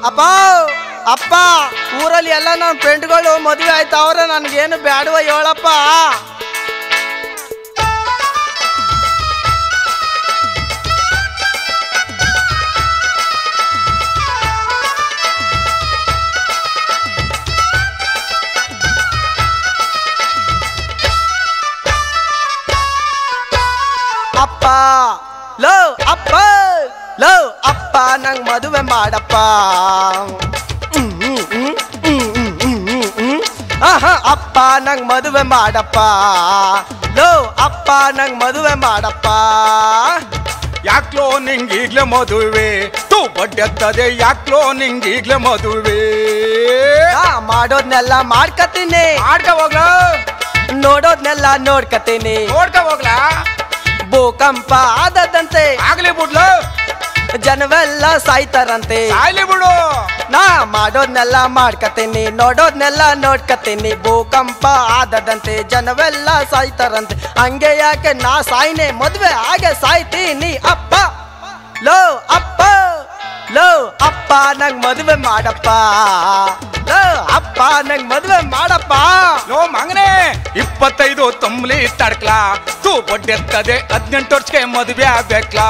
ಅಪ್ಪ ಅಪ್ಪ ಊರಲ್ಲಿ ಎಲ್ಲ ನನ್ನ ಫ್ರೆಂಡ್ಗಳು ಮದುವೆ ಆಯ್ತಾವ್ರೆ ನನಗೇನು ಬ್ಯಾಡುವ ಹೇಳಪ್ಪ ಅಪ್ಪ ಲೋ ಅಪ್ಪ ಲೋ ಅಪ್ಪ ನಂಗ್ ಮದುವೆ ಮಾಡಪ್ಪ ಹ್ಮ್, ಹ್ಮ್, ಹ್ಮ್, ಹ್ಮ್, ಹ್ಮ್, ಹ್ಮ್, ಹ್ಮ್, ಹ್ಮ್. ಆಹಾ, ಅಪ್ಪ ನಂಗ್ ಮದುವೆ ಮಾಡಪ್ಪ ಲೋ ಅಪ್ಪ ನಂಗ್ ಮದುವೆ ಮಾಡಪ್ಪ ಯಾಕ್ಲೋ ನಿಂಗೀಗ್ಲೇ ಮದುವೆ ತೂ ಬಡ್ಡೆತ್ತದೆ ಯಾಕ್ಲೋ ನಿಂಗೀಗ್ಲೇ ಮದುವೆ ನಾ ಮಾಡೋದ್ನೆಲ್ಲ ಮಾಡ್ಕತೀನಿ ಆಡ್ಕ ಹೋಗ್ಲ ನೋಡೋದ್ನೆಲ್ಲ ನೋಡ್ಕತೀನಿ ನೋಡ್ಕ ಹೋಗ್ಲ ಭೂಕಂಪ ಆದದಂತೆ ಆಗ್ಲಿ ಬಿಡ್ಲ ಜನವೆಲ್ಲ ಸಾಯ್ತಾರಂತೆ ಸಾಯ್ಲಿ ಬಿಡು ನಾ ಮಾಡೋದ್ನೆಲ್ಲ ಮಾಡ್ಕತೀನಿ ನೋಡೋದ್ನೆಲ್ಲ ನೋಡ್ಕತೀನಿ ಭೂಕಂಪ ಆದದಂತೆ ಜನವೆಲ್ಲ ಸಾಯ್ತಾರಂತೆ ಹಂಗೆ ಯಾಕೆ ನಾ ಸಾಯ್ನೆ ಮದ್ವೆ ಹಾಗೆ ಸಾಯ್ತೀನಿ ಅಪ್ಪ ಲೋ ಅಪ್ಪ ಲೋ ಅಪ್ಪ ನಂಗ್ ಮದುವೆ ಮಾಡಪ್ಪ ಲೋ ಅಪ್ಪ ನಂಗ್ ಮದುವೆ ಮಾಡಪ್ಪ ಲೋ ಮಗನೇ ಇಪ್ಪತ್ತೈದು ತಂಬ್ಲಿ ತಡ್ಕ್ಲಾ ತೂ ಬಡ್ಡೆತ್ತದೆ ಹದಿನೆಂಟು ವರ್ಷಕ್ಕೆ ಮದುವೆ ಆಗ್ಬೇಕ್ಲಾ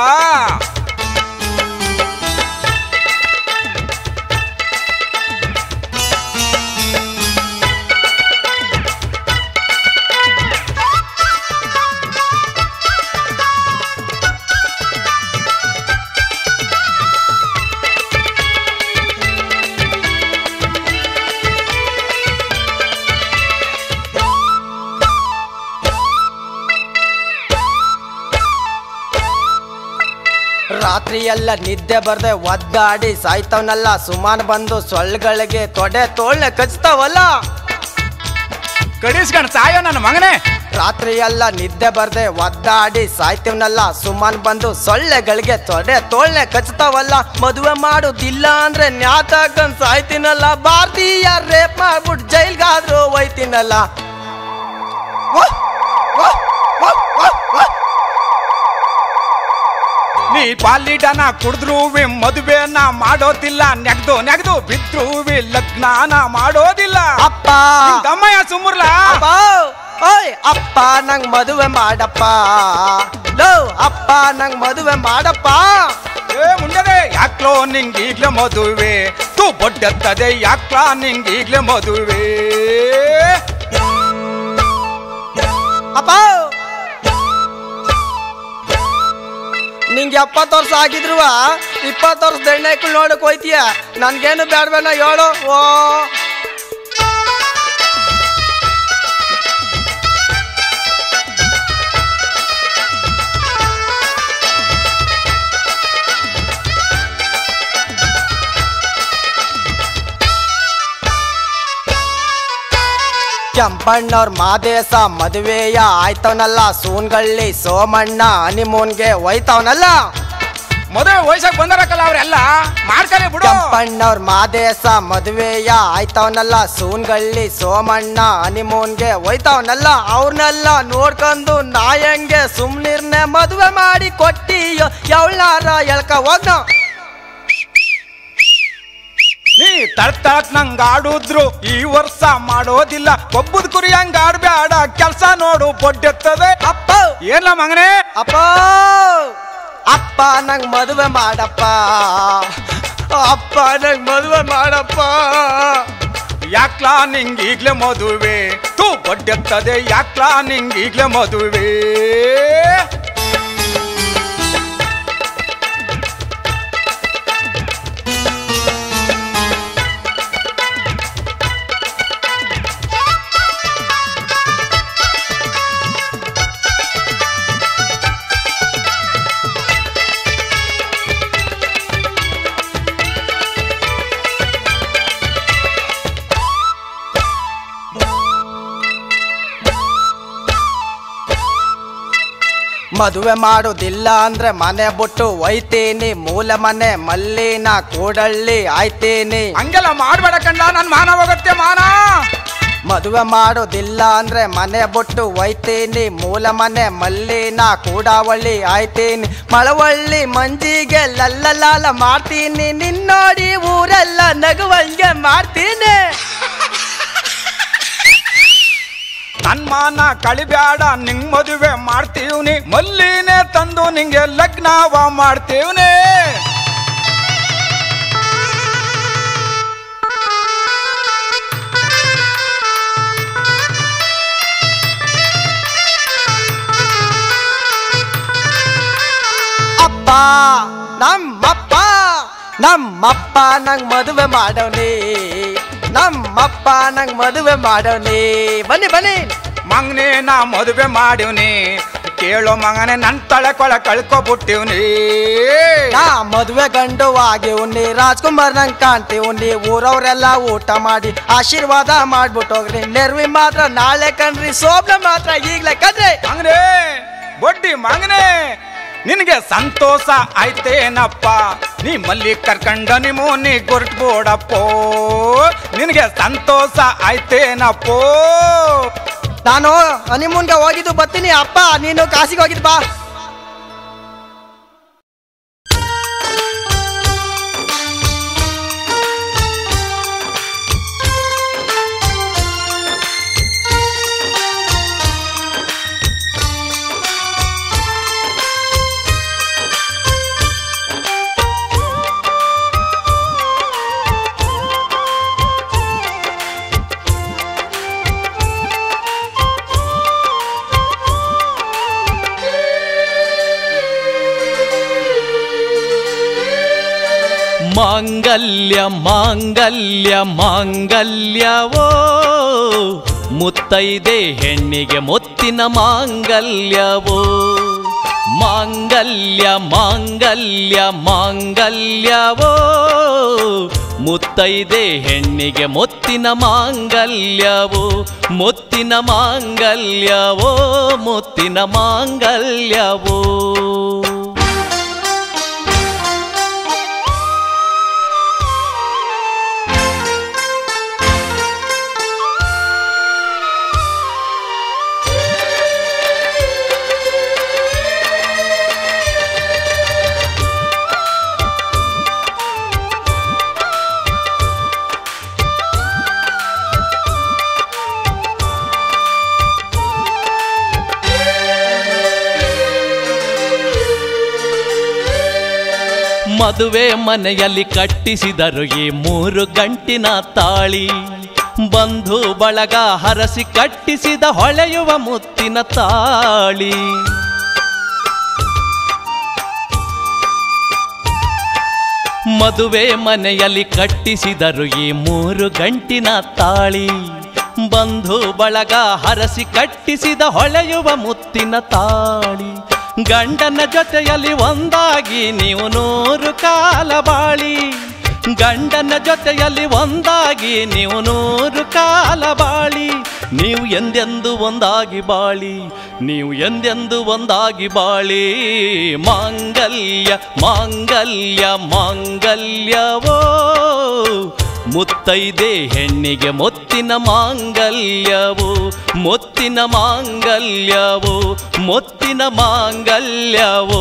ರಾತ್ರಿ ಎಲ್ಲ ನಿದ್ದೆ ಬರ್ದೆ ಒದ್ದಾಡಿ ಸಾಯ್ತವನಲ್ಲ ಸುಮಾನ್ ಬಂದು ಸೊಳ್ಗಳಿಗೆ ತೊಡೆ ತೋಳ್ನೆ ಕಚ್ತಾವಲ್ಲ ಕಡಿಸ್ಕೊಂಡ್ ಸಾಯೋ ನನ್ನ ಮಗನೇ ರಾತ್ರಿ ಎಲ್ಲ ನಿದ್ದೆ ಬರ್ದೆ ಒದ್ದಾಡಿ ಸಾಯ್ತೀವ್ನಲ್ಲ ಸುಮ್ಮನ್ ಬಂದು ಸೊಳ್ಳೆಗಳಿಗೆ ತೊಡೆ ತೋಳ್ನೆ ಕಚ್ತಾವಲ್ಲ ಮದುವೆ ಮಾಡುದಿಲ್ಲ ಅಂದ್ರೆ ನ್ಯಾತಾಕಂದ್ ಸಾಯ್ತೀನಲ್ಲ ಭಾರತೀಯ ರೇಪ್ ಮಾಡ್ಬಿಟ್ಟು ಜೈಲ್ಗಾದ್ರೂ ಹೋಯ್ತೀನಲ್ಲ ವಾಹ್, ವಾಹ್, ವಾಹ್, ವಾಹ್, ವಾಹ್. ನೀ ಪಾಲಿಡನ ಕುಡಿದ್ರೂವಿ ಮದುವೆನ ಮಾಡೋದಿಲ್ಲ ನೆಗ್ದು ನೆಗ್ದು ಬಿದ್ರೂವಿ ಲಗ್ನಾನ ಮಾಡೋದಿಲ್ಲ ಅಪ್ಪ ತಮ್ಮಯ್ಯ ಸುಮ್ಮರ್ಲ ಅಪ್ಪ ಓಯ್ ಅಪ್ಪ ನಂಗ್ ಮದುವೆ ಮಾಡಪ್ಪ ಲೋ ಅಪ್ಪ ನಂಗ್ ಮದುವೆ ಮಾಡಪ್ಪ ಏ ಮುಂಡದೆ ಯಾಕ್ಲೋ ನಿಂಗೀಗ್ಲೇ ಮದುವೆ ತೂ ಬಡ್ಡೆತ್ತದೆ ಯಾಕ್ಲಾ ನಿಂಗೀಗ್ಲೇ ಮದುವೆ ಅಪ್ಪ ನಿಂಗೆ ಎಪ್ಪತ್ತು ವರ್ಷ ಆಗಿದ್ರುವ ಇಪ್ಪತ್ತು ವರ್ಷ ದಣ್ಣೆಕ್ಳು ನೋಡಕ್ ಹೋಯ್ತೀಯ ನನ್ಗೇನು ಬೇಡಬೇಡ ಹೇಳು ಓ ಕೆಂಪಣ್ಣವ್ರ ಮಾದೇಶ ಮದುವೆಯ ಆಯ್ತವನಲ್ಲ ಸೂನ್ಗಳ್ಳಿ ಸೋಮಣ್ಣ ಹನಿಮೂನ್ಗೆ ಒಯ್ತವನಲ್ಲ ಮದುವೆ ವಯಸ್ಸಾಗ ಬಂದರಕ್ಕಲ್ಲ ಅವ್ರೆಲ್ಲ ಮಾಡ್ಕಲಿ ಬಿಡು ಕೆಂಪಣ್ಣವ್ರ ಮಾದೇಶ ಮದುವೆಯ ಆಯ್ತವನಲ್ಲ ಸೂನ್ಗಳ್ಳಿ ಸೋಮಣ್ಣ ಹನಿಮೂನ್ಗೆ ಒಯ್ತವನಲ್ಲ ಅವ್ರನ್ನೆಲ್ಲ ನೋಡ್ಕೊಂಡು ನಾ ಹೆಂಗೆ ಸುಮ್ನಿರ್ನೆ ಮದುವೆ ಮಾಡಿ ಕೊಟ್ಟಿಯೋ ಎವಳಾರ ಎಳ್ಕ ಹೋಗ್ನ ನೀ ತಳ್ ತಳಕ್ ನಂಗ್ ಆಡುದ್ರು ಈ ವರ್ಷ ಮಾಡೋದಿಲ್ಲ ಒಬ್ಬದ್ ಕುರಿ ಹಂಗ ಆಡ್ಬ್ಯಾಡ ಕೆಲ್ಸ ನೋಡು ಬಡ್ಡೆತ್ತದೆ ಅಪ್ಪ ಏನ್ಲ ಮಗನೇ ಅಪ್ಪ ಅಪ್ಪ ನಂಗ್ ಮದುವೆ ಮಾಡಪ್ಪ ಅಪ್ಪ ನಂಗ್ ಮದುವೆ ಮಾಡಪ್ಪ ಯಾಕ್ಲಾ ನಿಂಗೀಗ್ಲೇ ಮದುವೆ ತೂ ಬಡ್ಡೆತ್ತದೆ ಯಾಕ್ಲಾ ನಿಂಗೀಗ್ಲೇ ಮದುವೆ ಮದುವೆ ಮಾಡುದಿಲ್ಲ ಅಂದ್ರೆ ಮನೆ ಬಿಟ್ಟು ಒಯ್ತೀನಿ ಮೂಲ ಮನೆ ಮಲ್ಲಿನ ಕೂಡಳ್ಳಿ ಆಯ್ತೀನಿ ಹಂಗೆಲ್ಲ ಮಾಡ್ಬೇಡ ಕಂಡ ನನ್ ಮಾನ ಹೋಗುತ್ತೆ ಮಾನ ಮದುವೆ ಮಾಡೋದಿಲ್ಲ ಅಂದ್ರೆ ಮನೆ ಬಿಟ್ಟು ಒಯ್ತೀನಿ ಮೂಲ ಮನೆ ಮಲ್ಲಿನ ಕೂಡಾವಳ್ಳಿ ಆಯ್ತೀನಿ ಮಳವಳ್ಳಿ ಮಂಜಿಗೆ ಲಲ್ಲಲಾಲ ಮಾಡ್ತೀನಿ ನಿನ್ನೋಡಿ ಊರೆಲ್ಲ ನಗುವಂಗೆ ಮಾಡ್ತೀನಿ ನನ್ ಮಾನ ಕಳಿಬ್ಯಾಡ ನಿಂಗ್ ಮದುವೆ ಮಾಡ್ತೀವ್ನಿ ಮಲ್ಲಿನೇ ತಂದು ನಿಂಗೆ ಲಗ್ನವ ಮಾಡ್ತೀವ್ನಿ ಅಪ್ಪ ನಮ್ಮಪ್ಪ ನಮ್ಮಪ್ಪ ನಂಗ್ ಮದುವೆ ಮಾಡೋನಿ ನಮ್ಮಪ್ಪ ನಂಗ್ ಮದುವೆ ಮಾಡೋನಿ ಬನ್ನಿ ಬನ್ನಿ ಮಂಗನೇ ನಾ ಮದುವೆ ಮಾಡಿವ್ನಿ ಕೇಳೋ ಮಗನೇ ನನ್ ತಳೆ ಕೊಳ ಕಳ್ಕೊಬಿಟ್ಟಿವ್ನಿ ನಾ ಮದುವೆ ಗಂಡು ಆಗಿವ್ನಿ ರಾಜ್ಕುಮಾರ್ ನಂಗ್ ಕಾಣ್ತೀವ್ನಿ ಊರವ್ರೆಲ್ಲ ಊಟ ಮಾಡಿ ಆಶೀರ್ವಾದ ಮಾಡ್ಬಿಟ್ಟೋಗ್ರಿ ನೆರ್ವಿ ಮಾತ್ರ ನಾಳೆ ಕಣ್ರಿ ಸೋಬ್ನ ಮಾತ್ರ ಈಗ್ಲೇ ಕದ್ರಿ ಮಂಗನೇ ಬೊಡ್ಡಿ ಮಂಗನೇ ನಿನಗೆ ಸಂತೋಷ ಆಯ್ತೇನಪ್ಪ ನೀ ಮಲ್ಲಿ ಕರ್ಕಂಡ ನಿಮೋ ನೀ ಗುರ್ಟ್ಬೋಡಪ್ಪೋ ನಿನಗೆ ಸಂತೋಷ ಆಯ್ತೇನಪ್ಪೋ ನಾನು ಹನಿಮೂನ್ಗೆ ಹೋಗಿದ್ದು ಬರ್ತೀನಿ ಅಪ್ಪ ನೀನು ಕಾಸಿಗೆ ಹೋಗಿದ್ ಬಾ ಮಾಂಗಲ್ಯ ಮಾಂಗಲ್ಯ ಮಾಂಗಲ್ಯವೋ ಮುತ್ತೈದೆ ಹೆಣ್ಣಿಗೆ ಮುತ್ತಿನ ಮಾಂಗಲ್ಯವೋ ಮಾಂಗಲ್ಯ ಮಾಂಗಲ್ಯ ಮಾಂಗಲ್ಯವೋ ಮುತ್ತೈದೆ ಹೆಣ್ಣಿಗೆ ಮುತ್ತಿನ ಮಾಂಗಲ್ಯವೋ ಮುತ್ತಿನ ಮಾಂಗಲ್ಯವೋ ಮುತ್ತಿನ ಮಾಂಗಲ್ಯವೋ ಮದುವೆ ಮನೆಯಲ್ಲಿ ಕಟ್ಟಿಸಿದರು ಈ ಮೂರು ಗಂಟಿನ ತಾಳಿ ಬಂಧು ಬಳಗ ಹರಸಿ ಕಟ್ಟಿಸಿದ ಹೊಳೆಯುವ ಮುತ್ತಿನ ತಾಳಿ ಮದುವೆ ಮನೆಯಲ್ಲಿ ಕಟ್ಟಿಸಿದರು ಈ ಮೂರು ಗಂಟಿನ ತಾಳಿ ಬಂಧು ಬಳಗ ಹರಸಿ ಕಟ್ಟಿಸಿದ ಹೊಳೆಯುವ ಮುತ್ತಿನ ತಾಳಿ ಗಂಡನ ಜೊತೆಯಲ್ಲಿ ಒಂದಾಗಿ ನೀವು ನೂರು ಕಾಲ ಬಾಳಿ ಗಂಡನ ಜೊತೆಯಲ್ಲಿ ಒಂದಾಗಿ ನೀವು ನೂರು ಕಾಲ ಬಾಳಿ ನೀವು ಎಂದೆಂದು ಒಂದಾಗಿ ಬಾಳಿ ನೀವು ಎಂದೆಂದು ಒಂದಾಗಿ ಬಾಳಿ ಮಾಂಗಲ್ಯ ಮಾಂಗಲ್ಯ ಮಾಂಗಲ್ಯವೋ ಮುತ್ತೈದೆ ಹೆಣ್ಣಿಗೆ ಮುತ್ತಿನ ಮಾಂಗಲ್ಯವು ಮುತ್ತಿನ ಮಾಂಗಲ್ಯವು ಮುತ್ತಿನ ಮಾಂಗಲ್ಯವು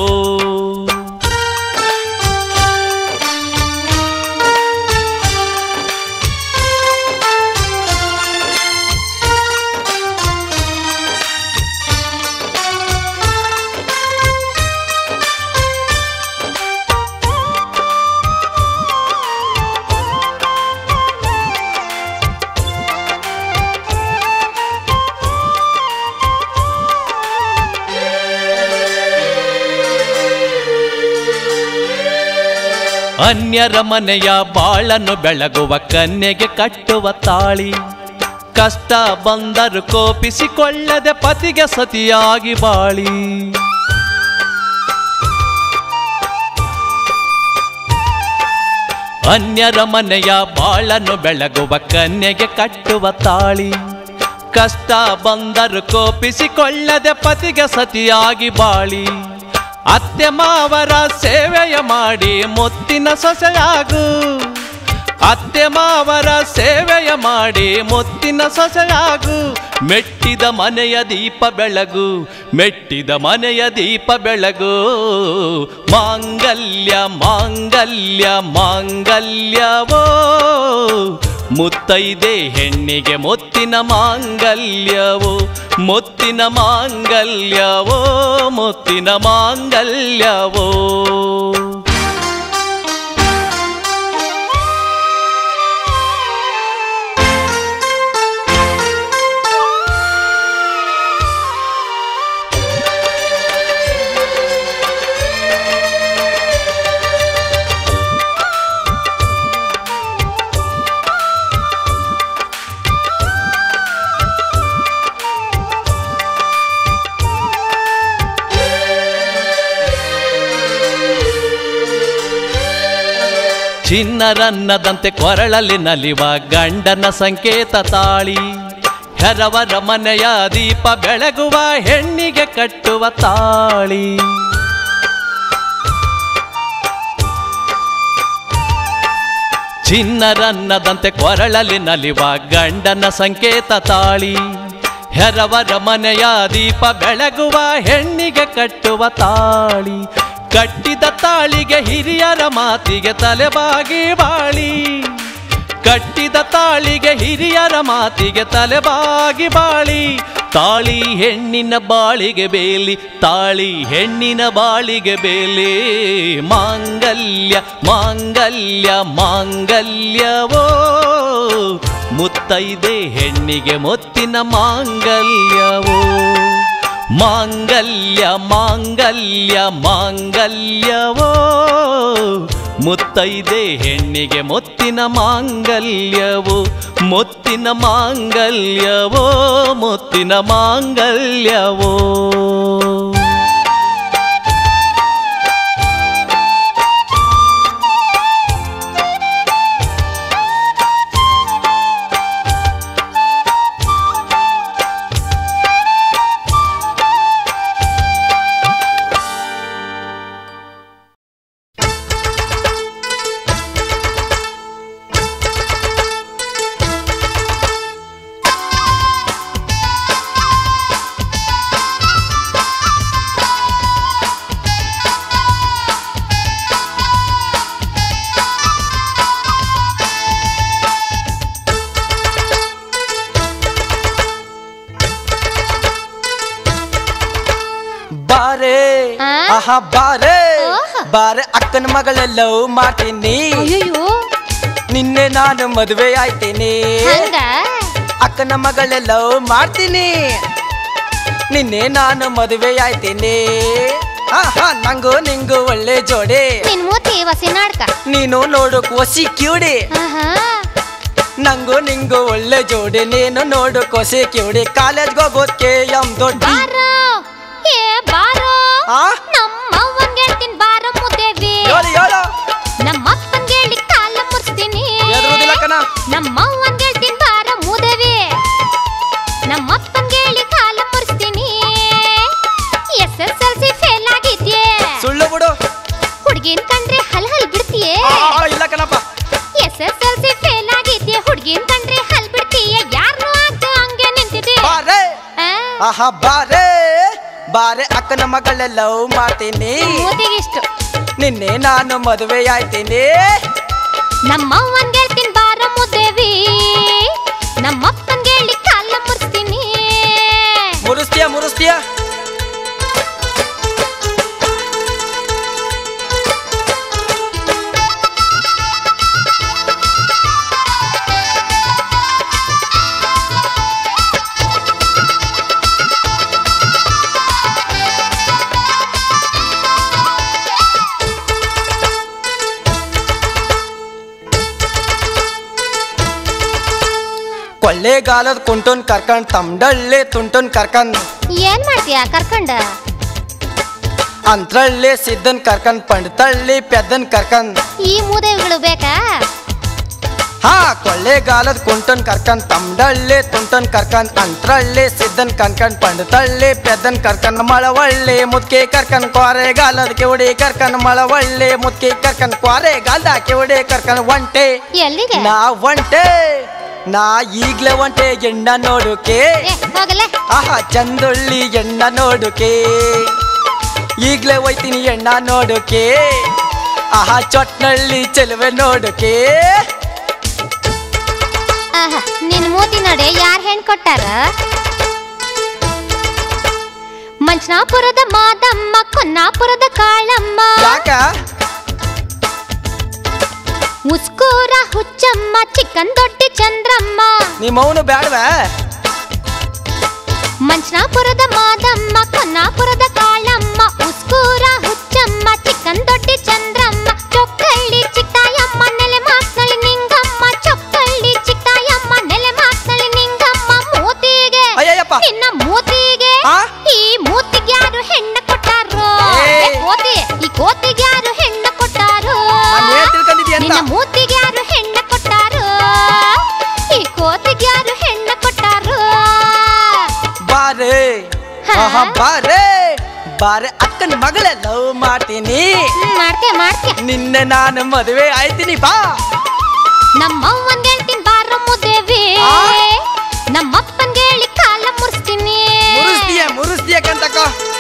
ಅನ್ಯರ ಮನೆಯ ಬಾಳನ್ನು ಬೆಳಗುವ ಕನ್ಯೆಗೆ ಕಟ್ಟುವ ತಾಳಿ ಕಷ್ಟ ಬಂದರು ಕೋಪಿಸಿಕೊಳ್ಳದೆ ಪತಿಗೆ ಸತಿಯಾಗಿ ಬಾಳಿ ಅನ್ಯರ ಮನೆಯ ಬಾಳನ್ನು ಬೆಳಗುವ ಕನ್ಯೆಗೆ ಕಟ್ಟುವ ತಾಳಿ ಕಷ್ಟ ಬಂದರು ಕೋಪಿಸಿಕೊಳ್ಳದೆ ಪತಿಗೆ ಸತಿಯಾಗಿ ಬಾಳಿ ಅತ್ತೆ ಮಾವರ ಸೇವೆಯ ಮಾಡಿ ಮುತ್ತಿನ ಸೊಸೆಯಾಗು ಅತ್ತೆ ಮಾವರ ಸೇವೆಯ ಮಾಡಿ ಮುತ್ತಿನ ಸೊಸೆಯಾಗು ಮೆಟ್ಟಿದ ಮನೆಯ ದೀಪ ಬೆಳಗು ಮೆಟ್ಟಿದ ಮನೆಯ ದೀಪ ಬೆಳಗು ಮಾಂಗಲ್ಯ ಮಾಂಗಲ್ಯ ಮಾಂಗಲ್ಯವೋ ಮುತ್ತೈದೆ ಹೆಣ್ಣಿಗೆ ಮುತ್ತಿನ ಮಾಂಗಲ್ಯವೋ ಮುತ್ತಿನ ಮಾಂಗಲ್ಯವೋ ಮುತ್ತಿನ ಮಾಂಗಲ್ಯವೋ ಚಿನ್ನರನ್ನದಂತೆ ಕೊರಳಲ್ಲಿ ನಲಿವ ಗಂಡನ ಸಂಕೇತ ತಾಳಿ ಹೆರವರ ಮನೆಯ ದೀಪ ಬೆಳಗುವ ಹೆಣ್ಣಿಗೆ ಕಟ್ಟುವ ತಾಳಿ ಚಿನ್ನರನ್ನದಂತೆ ಕೊರಳಲ್ಲಿ ನಲಿವ ಗಂಡನ ಸಂಕೇತ ತಾಳಿ ಹೆರವರ ಮನೆಯ ದೀಪ ಬೆಳಗುವ ಹೆಣ್ಣಿಗೆ ಕಟ್ಟುವ ತಾಳಿ ಕಟ್ಟಿದ ತಾಳಿಗೆ ಹಿರಿಯರ ಮಾತಿಗೆ ತಲೆಬಾಗಿ ಬಾಳಿ ಕಟ್ಟಿದ ತಾಳಿಗೆ ಹಿರಿಯರ ಮಾತಿಗೆ ತಲೆಬಾಗಿ ಬಾಳಿ ತಾಳಿ ಹೆಣ್ಣಿನ ಬಾಳಿಗೆ ಬೇಲಿ ತಾಳಿ ಹೆಣ್ಣಿನ ಬಾಳಿಗೆ ಬೇಲಿ ಮಾಂಗಲ್ಯ ಮಾಂಗಲ್ಯ ಮಾಂಗಲ್ಯವೋ ಮುತ್ತೈದೆ ಹೆಣ್ಣಿಗೆ ಮುತ್ತಿನ ಮಾಂಗಲ್ಯವೋ ಮಾಂಗಲ್ಯ ಮಾಂಗಲ್ಯ ಮಾಂಗಲ್ಯವೋ ಮುತ್ತೈದೆ ಹೆಣ್ಣಿಗೆ ಮುತ್ತಿನ ಮಾಂಗಲ್ಯವೋ ಮುತ್ತಿನ ಮಾಂಗಲ್ಯವೋ ಮುತ್ತಿನ ಮಾಂಗಲ್ಯವೋ ಬಾರೆ ಆ? ಆಹಾ ಬಾರೆ ಓಹ್. ಬಾರೆ ಅಕ್ಕನ ಮಗಳ ಲವ್ ಮಾಡ್ತೀನಿ ಅಯ್ಯೋ ನಿನ್ನೆ ನಾನು ಮದುವೆ ಆಯ್ತೀನಿ ಹಂಗ ಅಕ್ಕನ ಮಗಳ ಲವ್ ಮಾಡ್ತೀನಿ ನಿನ್ನೆ ನಾನು ಮದುವೆ ಆಯ್ತೀನಿ ಆಹಾ ನಂಗೂ ನಿಂಗೂ ಒಳ್ಳೆ ಜೋಡಿ ನಿನ್ ಮೂತಿ ವಸಿ ನಾಡ್ಕ ನೀನು ನೋಡಕ್ ಒಸಿ ಕ್ಯೂಡಿ ಆಹಾ ನಂಗೂ ನಿಂಗೂ ಒಳ್ಳೆ ಜೋಡಿ ನೀನು ನೋಡಕ್ ಒಸಿ ಕ್ಯೂಡಿ ಕಾಲೇಜ್ಗೆ ಹೋಗೋದ್ಕೆ ಎಂ ದೊಡ್ಡ ಬಾರೋ ಏ ಬಾರೋ ಆ? ನಮ್ಮ ಅವ್ವನ್ಗೆ ಹೇಳ್ತೀನಿ ಬಾರೋ ಮುದ್ದೇವಿ ಹೇಳು ಹೇಳು ನಮ್ಮ ಅಪ್ಪನ್ಗೆ ಹೇಳಿ ಕಾಲ ಮುರ್ಸ್ತೀನಿ ಎದುರುದಿಲ್ಲ ಕಣ ನಮ್ಮ ಅವ್ವನ್ಗೆ ಹೇಳ್ತೀನಿ ಬಾರೋ ಮುದೇವಿ ನಮ್ಮ ಅಪ್ಪನ್ಗೆ ಹೇಳಿ ಕಾಲ ಮುರ್ಸ್ತೀನಿ S S L C fail ಆಗಿದ್ಯೆ ಸುಳ್ಳು ಬಿಡು ಹುಡ್ಗಿನ್ ಕಂಡ್ರೆ ಹಲ್ ಹಲ್ ಬಿಡ್ತೀಯೇ ಆ, ಆ, ಇಲ್ಲ ಕಣಪ್ಪ S S L C fail ಆಗಿದ್ಯೆ ಹುಡ್ಗಿನ್ ಕಂಡ್ರೆ ಹಲ್ ಬಿಡ್ತೀಯ ಯಾರನ್ನೂ ಆಗ್ದೆ ಹಂಗೆ ನಿಂತಿದೆ ಬಾರೆ ಆ? ಆಹಾ ಬಾರೆ ಬಾರೆ ಅಕ್ಕನ ಮಗಳ ಲವ್ ಮಾಡ್ತೀನಿ ಮೂತಿಗಿಷ್ಟು ನಿನ್ನೆ ನಾನು ಮದುವೆ ಆಯ್ತೀನಿ ನಮ್ಮ ಅವ್ವನ್ಗೆ ಹೇಳ್ತೀನಿ ಬಾರ ಮುದ್ದೇವಿ ನಮ್ಮ ಅಪ್ಪನ್ಗೆ ಹೇಳಿ ಕಾಲ ಮುರ್ಸ್ತೀನಿ ಮುರಿಸ್ತೀಯ ಮುರಿಸ್ತೀಯ ಕೊಳ್ಳೇಗಾಲದ ಕುಂಟೋನ್ ಕರ್ಕೊಂಡ್ ತಮ್ಡಳ್ಳಿ ತುಂಟೋನ್ ಕರ್ಕೊಂಡ್ ಏನ್ ಮಾಡ್ತೀಯ ಕರ್ಕೊಂಡ ಅಂತ್ರಳ್ಳಿ ಸಿದ್ದನ್ ಕರ್ಕೊಂಡ್ ಪಂಡ್ತಳ್ಳಿ ಪೆದ್ದನ್ ಕರ್ಕೊಂಡ್ ಈ ಮೂದೇವಿಗಳು ಬೇಕಾ ಹಾ ಕೊಳ್ಳೆಗಾಲದ ಕುಂಟನ್ ಕರ್ಕಂಡ್ ತಮ್ಡಳ್ಳಿ ತುಂಟನ್ ಕರ್ಕಂಡ್ ಅಂತ್ರಳ್ಳಿ ಸಿದ್ದನ್ ಕನ್ಕಂಡ್ ಪಂಡತಳ್ಳಿ ಪೆದ್ದನ್ ಕರ್ಕಂಡ್ ಮಳವಳ್ಳಿ ಮುದ್ಕಿ ಕರ್ಕಂಡ್ ಕ್ವಾರೆಗಾಲದ ಕಿವಡಿ ಕರ್ಕಂಡ್ ಮಳವಳ್ಳಿ ಮುದ್ಕಿ ಕರ್ಕಂಡ್ ಕ್ವಾರೆಗಾಲದ ಕಿವಡಿ ಕರ್ಕಂಡ್ ಒಂಟೆ ಎಲ್ಲಿಗೆ ನಾ ಒಂಟೆ ನಾ ಈಗ್ಲೇ ಒಂಟೆ ಎಣ್ಣ ನೋಡುಕೆ ಏ ಹೋಗಲೇ ಆಹಾ ಚಂದುಳ್ಳಿ ಎಣ್ಣ ನೋಡುಕೆ ಈಗ್ಲೇ ಹೋಯ್ತೀನಿ ಎಣ್ಣ ನೋಡುಕೆ ಆಹಾ ಚೊಟ್ನಳ್ಳಿ ಚೆಲುವೆ ನೋಡುಕೆ ಆಹಾ ನಿನ್ ಮೂತಿ ನೋಡಿ ಯಾರ್ ಹೆಣ್ ಕೊಟ್ಟಾರ ಮಂಚನಾಪುರದ ಮಾದಮ್ಮ ಕೊನ್ನಾಪುರದ ಕಾಳಮ್ಮ ಯಾಕ ಮುಸ್ಕೂರ ಹುಚ್ಚಮ್ಮ ಚಿಕ್ಕನ್ ದೊಡ್ಡಿ ಚಂದ್ರಮ್ಮ ನಿಮ್ಮವನು ಬ್ಯಾಡ್ವ ಮಂಚನಾಪುರದ ಮಾದಮ್ಮ ಕೊನ್ನಾಪುರದ ಕಾಳಮ್ಮ ಉಸ್ಕೂರ ಹುಚ್ಚಮ್ಮ ಚಿಕ್ಕನ್ ದೊಡ್ಡಿ ಚಂದ್ರಮ್ಮ ಚೊಕ್ಕಳ್ಳಿ ಚಿಕ್ಕಾಯಮ್ಮ ನೆಲೆ ಮಾತ್ನಳ್ಳಿ ನಿಂಗಮ್ಮ ಚೊಕ್ಕಳ್ಳಿ ಚಿಕ್ಕಾಯಮ್ಮ ನೆಲೆ ಮಾತ್ನಳ್ಳಿ ನಿಂಗಮ್ಮ ಮೂತಿಗೆ ಅಯ್ಯಯ್ಯಪ್ಪ ನಿನ್ನ ಮೂತಿಗೆ ಆ? ಈ ಮೂತಿಗೆ ಯಾರು ಹೆಣ್ಣ ಕೊಟ್ಟಾರೋ ಏ. ಏ ಕೋತಿ ಈ ಕೋತಿಗೆ ಯಾರು ಹೆಣ್ಣ ಕೊಟ್ಟಾರೋ ನಾನ್ ಏನ್ ತಿಳ್ಕೊಂಡಿದ್ಯ ಅಂತ? ನಿನ್ನ ಮೂತಿಗೆ ಯಾರು ಹೆಣ್ಣ ಕೊಟ್ಟಾರೋ ಈ ಕೋತಿಗೆ ಯಾರು ಹೆಣ್ಣ ಕೊಟ್ಟಾರೋ ಬಾರೆ ಹಾ? ಆಹಾ ಬಾರೆ ಬಾರೆ ಅಕ್ಕನ ಮಗಳೇ ಲವ್ ಮಾಡ್ತೀನಿ ಹ್ಮ್, ಮಾಡ್ತೀಯ ಮಾಡ್ತೀಯ ನಿನ್ನೆ ನಾನು ಮದುವೆ ಆಯ್ತೀನಿ ಬಾ ನಮ್ಮವ್ವನ್ ಗೆಳ್ತೀನಿ ಬಾರ ಮುದೇವಿ ಆ? ನಮ್ಮಪ್ಪನ್ ಹೇಳಿ ಕಾಲ ಮುರ್ಸ್ತೀನಿ ಮುರಿಸ್ತೀಯ ಮುರಿಸ್ತೀಯ ಕಂತಕ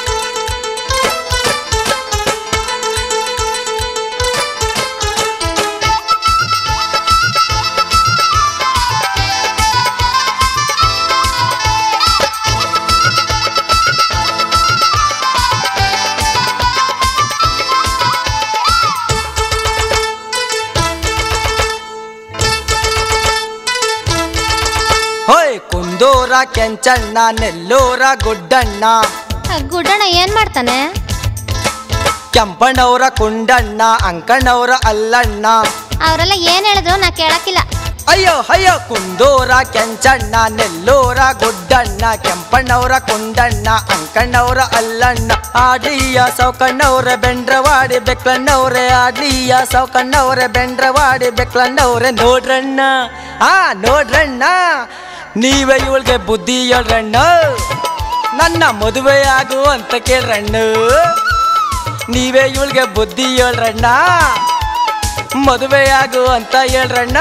ಹೋಯ್ ಕುಂದೂರ ಕೆಂಚಣ್ಣ ನೆಲ್ಲೂರ ಗುಡ್ಡಣ್ಣ ಗುಡ್ಡಣ್ಣ ಏನ್ ಮಾಡ್ತಾನೆ ಕೆಂಪಣ್ಣವರ ಕುಂಡಣ್ಣ ಅಂಕಣ್ಣವರ ಅಲ್ಲಣ್ಣ ಅವರೆಲ್ಲ ಏನ್ ಹೇಳಿದ್ರು ನಾ ಕೇಳಕ್ಕಿಲ್ಲ ಅಯ್ಯೋ ಅಯ್ಯೋ ಕುಂದೂರ ಕೆಂಚಣ್ಣ ನೆಲ್ಲೂರ ಗುಡ್ಡಣ್ಣ ಕೆಂಪಣ್ಣವರ ಕುಂಡಣ್ಣ ಅಂಕಣ್ಣವರ ಅಲ್ಲಣ್ಣ ಆಡ್ಲಿಯ ಸೌಕಣ್ಣವ್ರೆ ಬೆಂಡ್ರವಾಡಿ ಬೆಕ್ಲಣ್ಣವ್ರೆ ಆಡ್ಲಿಯ ಸೌಕಣ್ಣವ್ರೆ ಬೆಂಡ್ರವಾಡಿ ಬೆಕ್ಲಣ್ಣವ್ರೆ ನೋಡ್ರಣ್ಣ ಆ ನೋಡ್ರಣ್ಣ ನೀವೇ ಇವಳಿಗೆ ಬುದ್ಧಿ ಹೇಳ್ರಣ್ಣ ನನ್ನ ಮದುವೆ ಆಗು ಅಂತ ಕೇಳ್ರಣ್ಣ ನೀವೇ ಇವಳಿಗೆ ಬುದ್ಧಿ ಹೇಳ್ರಣ್ಣ ಮದುವೆ ಆಗು ಅಂತ ಹೇಳ್ರಣ್ಣ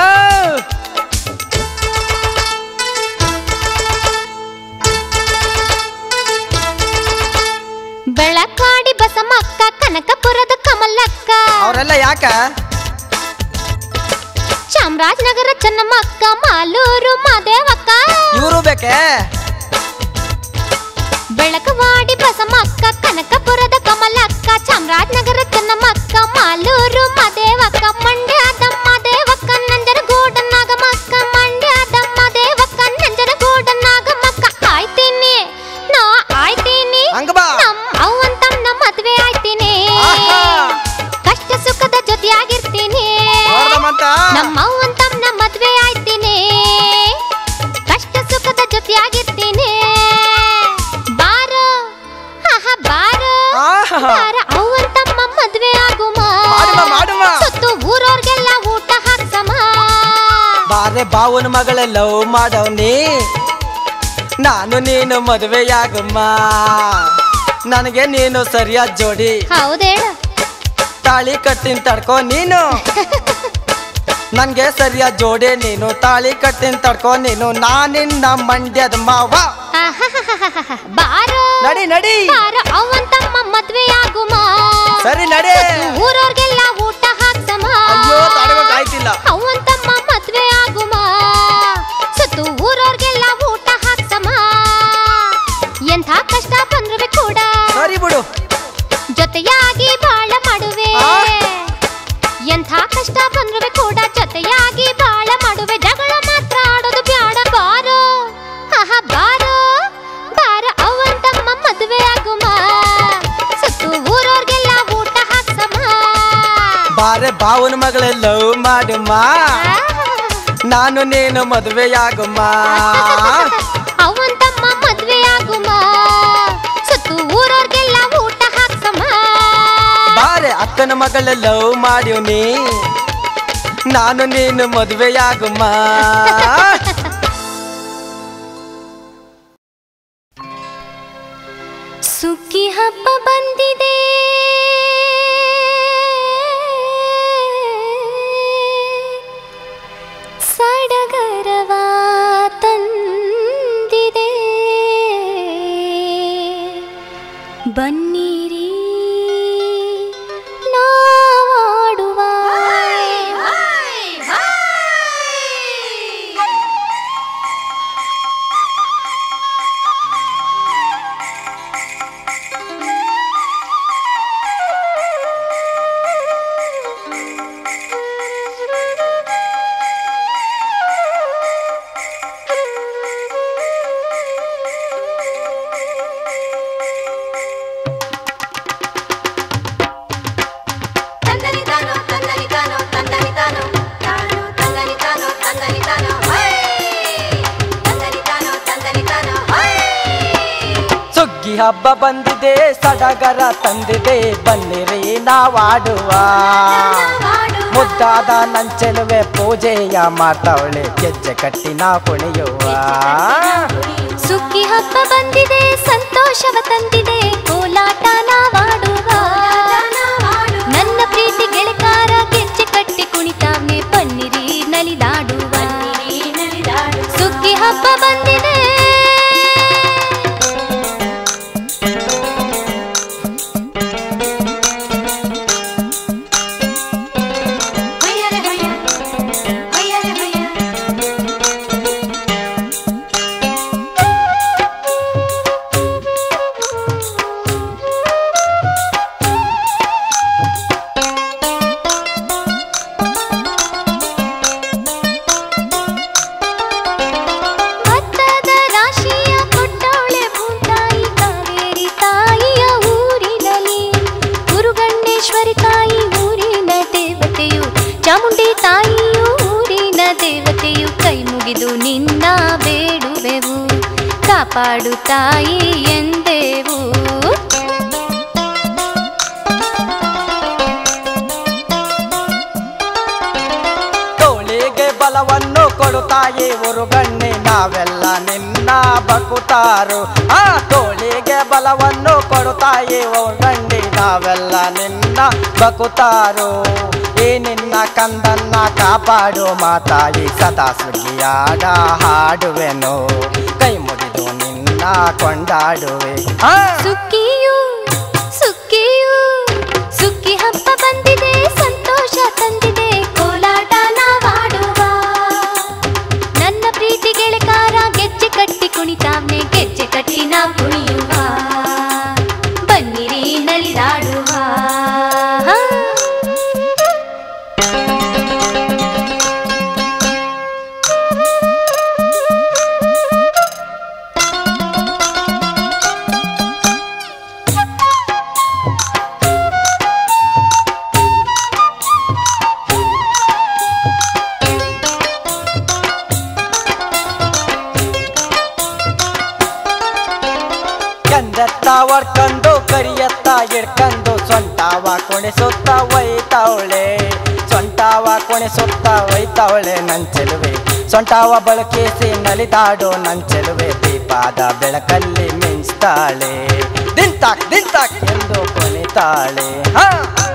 ಬೆಳಕಾಡಿ ಬಸಮಕ್ಕ ಕನಕಪುರದ ಕಮಲಕ್ಕ ಅವರೆಲ್ಲ ಯಾಕ ಚಾಮರಾಜನಗರ ಚೆನ್ನಮ್ಮಕ್ಕ ಮಾಲೂರು ಮಾದೇವಕ್ಕ ಇವರು ಬೇಕೆ ಬೆಳಕವಾಡಿ ಬಸಮಕ್ಕ ಕನಕಪುರದ ಕಮಲಕ್ಕ ಚಾಮರಾಜನಗರ ಚೆನ್ನಮ್ಮಕ್ಕ ಮಾಲೂರು ಮಾದೇವಕ್ಕ ಮಂಡ್ಯದ ಮಾದೇವಕ್ಕ ನಂಜನಗೂಡ ನಾಗಮಕ್ಕ ಮಂಡ್ಯದ ಮಾದೇವಕ್ಕ ನಂಜನಗೂಡ ನಾಗಮಕ್ಕ ಆಯ್ತೀನಿ ನಾ ಆಯ್ತೀನಿ ಹಂಗ ಬಾ ನಮ್ ಅವ್ವನ್ ತಮ್ಮ ಮದ್ವೆ ಆಯ್ತೀನಿ ಆಹಾ. ಕಷ್ಟ ಸುಖದ ಜೊತೆಯಾಗಿರ್ತೀನಿ ನೋಡ್ದಮ್ಮಂತ ನಮ್ಮ ಅವ್ವನ್ ತಮ್ಮ ಮದ್ವೆ ಆಯ್ತೀನಿ ಕಷ್ಟ ಸುಖದ ಜೊತೆಯಾಗಿರ್ತೀನಿ ಬಾರೋ ಆಹಾ ಬಾರೋ ಆಹಾ. ಬಾರ ಅವ್ವನ್ ತಮ್ಮ ಮದ್ವೆ ಆಗುಮ ಮಾಡುಮ, ಮಾಡುಮ. ಸುತ್ತು ಊರವ್ರಿಗೆಲ್ಲ ಊಟ ಹಾಕ್ಸಮ ಬಾರೆ ಬಾವನ ಮಗಳ ಲವ್ ಮಾಡವ್ನಿ ನಾನು ನೀನು ಮದುವೆಯಾಗಮ್ಮ ನನಗೆ ನೀನು ಸರಿಯಾದ ಜೋಡಿ ಹೌದೇಳ ತಾಳಿ ಕಟ್ಟಿನ ತಡ್ಕೋ ನೀನು ನನ್ಗೆ ಸರಿಯಾದ ಜೋಡಿ ನೀನು ತಾಳಿ ಕಟ್ಟಿನ ತಡ್ಕೋ ನೀನು ನಾನಿನ್ನ ಮಂಡ್ಯದ ಮಾವ ಆಹಾಹಾಹಾಹಾ. ಬಾರೋ ನಡಿ ನಡಿ ಬಾರೋ ಅವ್ವನ್ ತಮ್ಮ ಮದ್ವೆ ಆಗುಮ ಸರಿ ನಡಿ ಊರವ್ರಿಗೆಲ್ಲ ಊಟ ಹಾಕ್ಸಮ ಅಯ್ಯೋ ತಡಬೇಕಾಯ್ತಿಲ್ಲ ಅವನ್ ತಮ್ಮ ಮದ್ವೆ ಆಗುಮ ಸುತ್ತು ಊರವ್ರಿಗೆಲ್ಲ ಊಟ ಹಾಕ್ಸಮ ಎಂಥ ಕಷ್ಟ ಬಂದ್ರು ಕೂಡ ಸರಿ ಬಿಡು ಜೊತೆಯಾಗಿ ಬಾಳ ಮಾಡುವೆ ಆ? ಎಂಥ ಕಷ್ಟ ಬಂದ್ರು ಕೂಡ ಜೊತೆಯಾಗಿ ಬಾಳ ಮಾಡುವೆ ಜಗಳ ಮಾತ್ರ ಆಡೋದು ಬ್ಯಾಡ ಬಾರೋ ಆಹಾ ಬಾರೋ ಬಾರ ಅವನ್ ತಮ್ಮ ಮದ್ವೆ ಆಗುಮ ಸುತ್ತು ಊರವ್ರಿಗೆಲ್ಲ ಊಟ ಹಾಕ್ಸಮ ಬಾರೆ ಬಾವನ ಮಗಳ ಲವ್ ಮಾಡುಮ್ಮ ನಾನು ನೀನು ಮದುವೆಯಾಗಮ್ಮ ಅವನ್ ತಮ್ಮ ಮದ್ವೆ ಆಗುಮ ಸುತ್ತು ಊರವ್ರಿಗೆಲ್ಲ ಊಟ ಹಾಕ್ಸಮ ಬಾರೆ ಅಕ್ಕನ ಮಗಳ ಲವ್ ಮಾಡ್ಯವನಿ ನಾನು ನೀನು ಮದುವೆಯಾಗುಮ್ಮ ಸುಗ್ಗಿ ಹಬ್ಬ ಬಂದಿದೆ ಸಡಗರವ ತಂದಿದೆ ಬನ್ನಿರಿ ನಾವಾಡುವ ಸುಗ್ಗಿ ಹಬ್ಬ ಬಂದಿದೆ ಸಡಗರ ತಂದಿದೆ ಬನ್ನಿರಿ ನಾವಾಡುವ ಮುದ್ದಾದ ನಂಚೆಲುವೆ ಪೂಜೆಯ ಮಾಡ್ತಾವಳೆ ಗೆಜ್ಜೆ ಕಟ್ಟಿ ನಾ ಕುಣಿಯುವ ಸುಗ್ಗಿ ಹಬ್ಬ ಬಂದಿದೆ ಸಂತೋಷವ ತಂದಿದೆ ಕೋಲಾಟ ನಾವಾಡುವ ನನ್ನ ಪ್ರೀತಿ ಗೆಳಕಾರ ಗೆಜ್ಜೆ ಕಟ್ಟಿ ಕುಣಿತಾವ್ನೆ ಬನ್ನಿರಿ ನಲಿದಾಡುವ ಸುಗ್ಗಿ ಹಬ್ಬ ಬಂದಿದೆ ಭತ್ತದ ರಾಶಿಯ ಕೊಟ್ಟವಳೆ ಭೂತಾಯಿ ಕಾವೇರಿ ತಾಯಿಯ ಊರಿನಲ್ಲಿ ಗುರುಗಂಡೇಶ್ವರಿ ತಾಯಿ ಊರಿನ ದೇವತೆಯು ಚಾಮುಂಡಿ ತಾಯಿಯು ಊರಿನ ದೇವತೆಯು ಕೈ ಮುಗಿದು ನಿನ್ನ ಬೇಡುವೆವು ಕಾಪಾಡು ತಾಯಿ ಎಂದೆವು ತೋಳಿಗೆ ಬಲವನ್ನು ಕೊಡುತ್ತಾಯಿ ಉರುಗಣ್ಣಿ ನಾವೆಲ್ಲ ನಿನ್ನ ಬಕುತಾರು ಆ ತೋಳಿಗೆ ಬಲವನ್ನು ಕೊಡುತ್ತಾಯಿ ಉರುಗಂಡಿ ನಾವೆಲ್ಲ ನಿನ್ನ ಬಕುತಾರು ಈ ನಿನ್ನ ಕಂದನ್ನ ಕಾಪಾಡು ಮಾತಾಯಿ ಸದಾ ಸುಗ್ಗಿಯಾಡ ಹಾಡುವೆನು ಕೈ ಮುಗಿದು ನಿನ್ನ ಕೊಂಡಾಡುವೆ ಆ ಸುಗ್ಗಿಯು ಸುಗ್ಗಿಯು ಸುಗ್ಗಿ ಹಬ್ಬ ಬಂದಿದೆ ಸಂತೋಷ ತಂದಿದೆ ಕೋಲಾಟ ನಾವಾಡುವ ನನ್ನ ಪ್ರೀತಿ ಗೆಳೆಕಾರ ಗೆಜ್ಜೆ ಕಟ್ಟಿ ಕುಣಿತಾವ್ನೆ ಗೆಜ್ಜೆ ಕಟ್ಟಿ ನಾ ಕುಣಿಯುವ ಬನ್ನಿರಿ ನಲಿದಾಡುವ ಕಂದತ್ತ ಹೊಡ್ಕೊಂಡು ಕರಿಯತ್ತ ಹಿಡ್ಕೊಂಡು ಸೊಂಟಾವ ಕುಣಿಸುತ್ತ ಒಯ್ತಾವಳೆ ಸೊಂಟಾವ ಕುಣಿಸುತ್ತ ಒಯ್ತಾವಳೆ ನಂಚೆಲುವೆ ಸೊಂಟಾವ ಬಳಕಿಸಿ ನಲಿದಾಡು ನಂಚೆಲುವೆ ದೀಪಾದ ಬೆಳಕಲ್ಲಿ ಮಿಂಚ್ತಾಳೆ ದಿಂತಾಕ್ ದಿಂತಾಕ್ ಎಂದು ಕುಣಿತಾಳೆ ಹಾ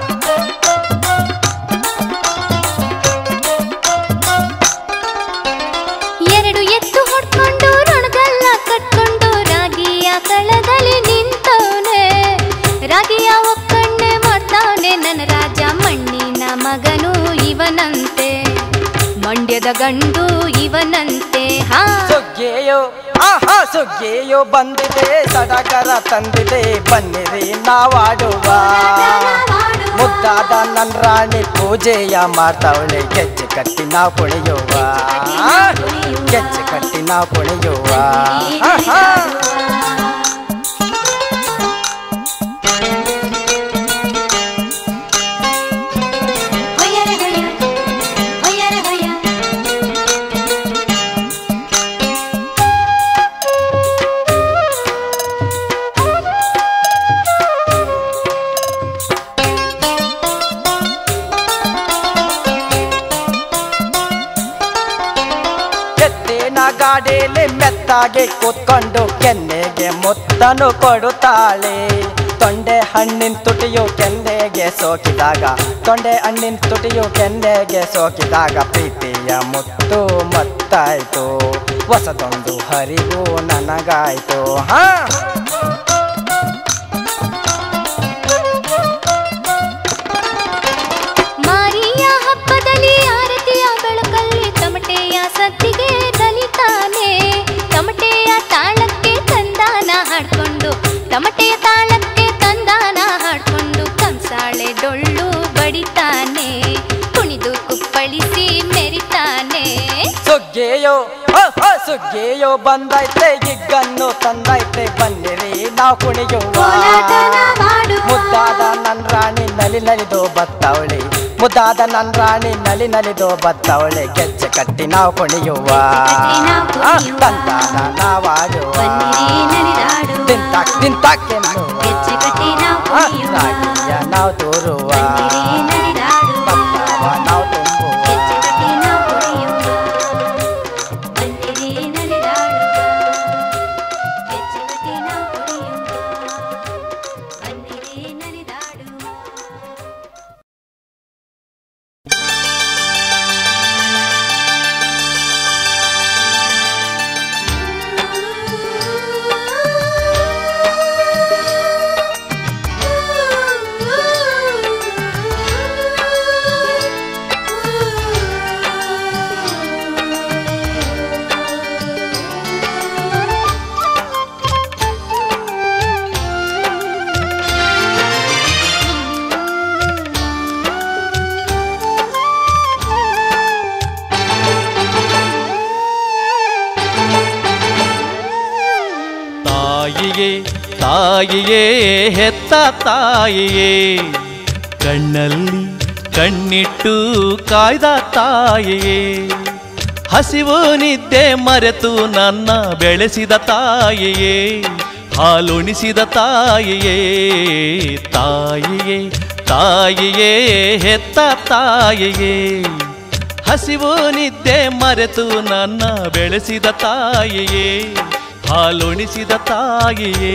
ಎರಡು ಎತ್ತು ಹೊಡ್ಕೊಂಡು ರೊಣಗಲ್ಲ ಕಟ್ಕೊಂಡು ರಾಗಿಯ ಕಳದಲ್ಲಿ ನಿಂತವನೆ ರಾಗಿಯ ಒಕ್ಕಣ್ಣೆ ಮಾಡ್ತಾವನೆ ನನ್ನ ರಾಜ ಮಣ್ಣಿನ ಮಗನು ಇವನಂತೆ ಮಂಡ್ಯದ ಗಂಡು ಇವನಂತೆ ಹಾ ಸುಗ್ಗಿಯು ಆಹಾ ಸುಗ್ಗಿಯು ಬಂದಿದೆ ಸಡಗರ ತಂದಿದೆ ಬನ್ನಿರಿ ನಾವಾಡುವ ಮುದ್ದಾದ ನನ್ ರಾಣಿ ಪೂಜೆಯ ಮಾಡ್ತಾವಳೆ ಗೆಜ್ಜೆ ಕಟ್ಟಿ ನಾವು ಕುಣಿಯುವ ಗೆಜ್ಜೆ ಕಟ್ಟಿ ನಾವು ಕುಣಿಯುವ ಆಹಾ. ಗಾಡೀಲಿ ಮೆತ್ತಾಗಿ ಕೂತ್ಕೊಂಡು ಕೆನ್ನೆಗೆ ಮುತ್ತನು ಕೊಡುತ್ತಾಳೆ ತೊಂಡೆ ಹಣ್ಣಿನ ತುಟಿಯು ಕೆನ್ನೆಗೆ ಸೋಕಿದಾಗ ತೊಂಡೆ ಹಣ್ಣಿನ ತುಟಿಯು ಕೆನ್ನೆಗೆ ಸೋಕಿದಾಗ ಪ್ರೀತಿಯ ಮುತ್ತು ಮತ್ತಾಯ್ತು ಹೊಸದೊಂದು ಹರಿವು ನನಗಾಯ್ತು ಹಾ ಮಾರಿಯ ಹಬ್ಬದಲ್ಲಿ ಆರತಿಯ ಬೆಳಕಲ್ಲಿ ತಮಟೆಯ ಸತ್ತಿಗೆ ನಲಿತಾನೆ ತಮಟೆಯ ತಾಳಕ್ಕೆ ತಂದಾನ ಹಾಡ್ಕೊಂಡು ತಮಟೆಯ ತಾಳಕ್ಕೆ ತಂದಾನ ಹಾಡ್ಕೊಂಡು ಕಂಸಾಳೆ ಡೊಳ್ಳು ಬಡಿತಾನೆ ಕುಣಿದು ಕುಪ್ಪಳಿಸಿ ಮೆರಿತಾನೆ ಸುಗ್ಗಿಯೋ ಹೋ, ಹೋ, ಸುಗ್ಗಿಯೋ ಬಂದೈತೆ ಗಿಗ್ಗನ್ನು ತಂದೈತೆ ಬನ್ನಿರಿ ನಾವು ಕುಣಿಯುವ ಕೋಲಾಟನ ಮಾಡುವ. ಮುದ್ದಾದ ನನ್ ರಾಣಿ ನಲಿ ನಲಿದು ಬತ್ತವಳೆ ಮುದ್ದಾದ ನನ್ ರಾಣಿ ನಲಿ ನಲಿದು ಬತ್ತವಳೆ ಗೆಜ್ಜೆ ಕಟ್ಟಿ ನಾವು ಕುಣಿಯುವ ಕಟ್ಟಿ ನಾವ್ ಕುಣಿಯುವ. ತಂತಾನ ನಾವಾಡುವ ಬನ್ನಿರಿ ನಲಿದಾಡುವ. ತಿಂತಾಕ್ ತಿಂತಾಕೆನ್ನುವ ಗೆಜ್ಜೆ ಕಟ್ಟಿ ನಾವ್ ಆ, ಕುಣಿಯುವ. ರಾಗಿಯ ನಾವು ತೋರುವ ಬನ್ನಿರಿ ನಲಿದಾಡುವ. ಭತ್ತವ ನಾವು ತುಂಬುವ ಗೆಜ್ಜೆ ಕಟ್ಟಿ ನಾವ್ ಕುಣಿಯುವ. ಬನ್ನಿರಿ ನಲಿದಾಡುವ. ಗೆಜ್ಜೆ ಕಟ್ಟಿ ನಾವ್ ಕುಣಿಯುವ. ಬನ್ನಿರಿ ನಲಿದಾಡುವ. ತಾಯಿಯೇ ತಾಯಿಯೇ ಹೆತ್ತ ತಾಯಿಯೇ ಕಣ್ಣಲ್ಲಿ ಕಣ್ಣಿಟ್ಟು ಕಾಯ್ದ ತಾಯಿಯೇ ಹಸಿವು ನಿದ್ದೆ ಮರೆತು ನನ್ನ ಬೆಳೆಸಿದ ತಾಯಿಯೇ ಹಾಲುಣಿಸಿದ ತಾಯಿಯೇ ತಾಯಿಯೇ ತಾಯಿಯೇ ಹೆತ್ತ ತಾಯಿಯೇ ಹಸಿವು ನಿದ್ದೆ ಮರೆತು ನನ್ನ ಬೆಳೆಸಿದ ತಾಯಿಯೇ ಹಾಲುಣಿಸಿದ ತಾಯಿಯೇ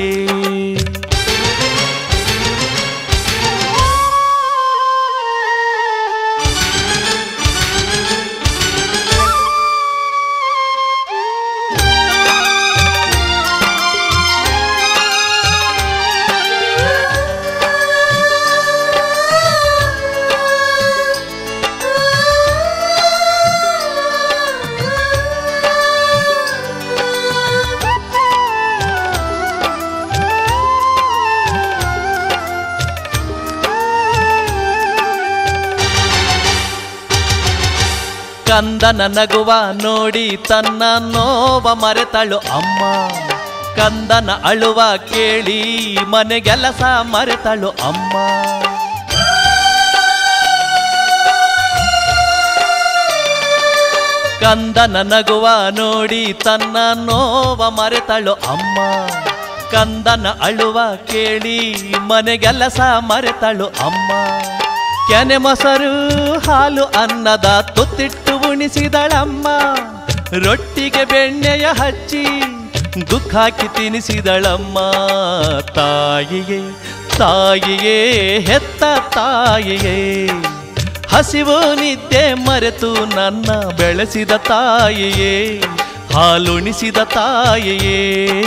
ಕಂದನ ನಗುವ ನೋಡಿ ತನ್ನ ನೋವ ಮರೆತಳು ಅಮ್ಮ ಕಂದನ ಅಳುವ ಕೇಳಿ ಮನೆಗೆಲಸ ಮರೆತಳು ಅಮ್ಮ ಕಂದನ ನಗುವ ನೋಡಿ ತನ್ನ ನೋವ ಮರೆತಳು ಅಮ್ಮ ಕಂದನ ಅಳುವ ಕೇಳಿ ಮನೆಗೆಲಸ ಮರೆತಳು ಅಮ್ಮ ಕೆನೆ ಮೊಸರು ಹಾಲು ಅನ್ನದ ತುತ್ತಿಟ್ಟು ಉಣಿಸಿದಳಮ್ಮ ರೊಟ್ಟಿಗೆ ಬೆಣ್ಣೆಯ ಹಚ್ಚಿ ದುಃಖಾಕಿ ತಿನಿಸಿದಳಮ್ಮ ತಾಯಿಯೇ ತಾಯಿಯೇ ಹೆತ್ತ ತಾಯಿಯೇ ಹಸಿವು ನಿದ್ದೆ ಮರೆತು ನನ್ನ ಬೆಳೆಸಿದ ತಾಯಿಯೇ ಹಾಲುಣಿಸಿದ ತಾಯಿಯೇ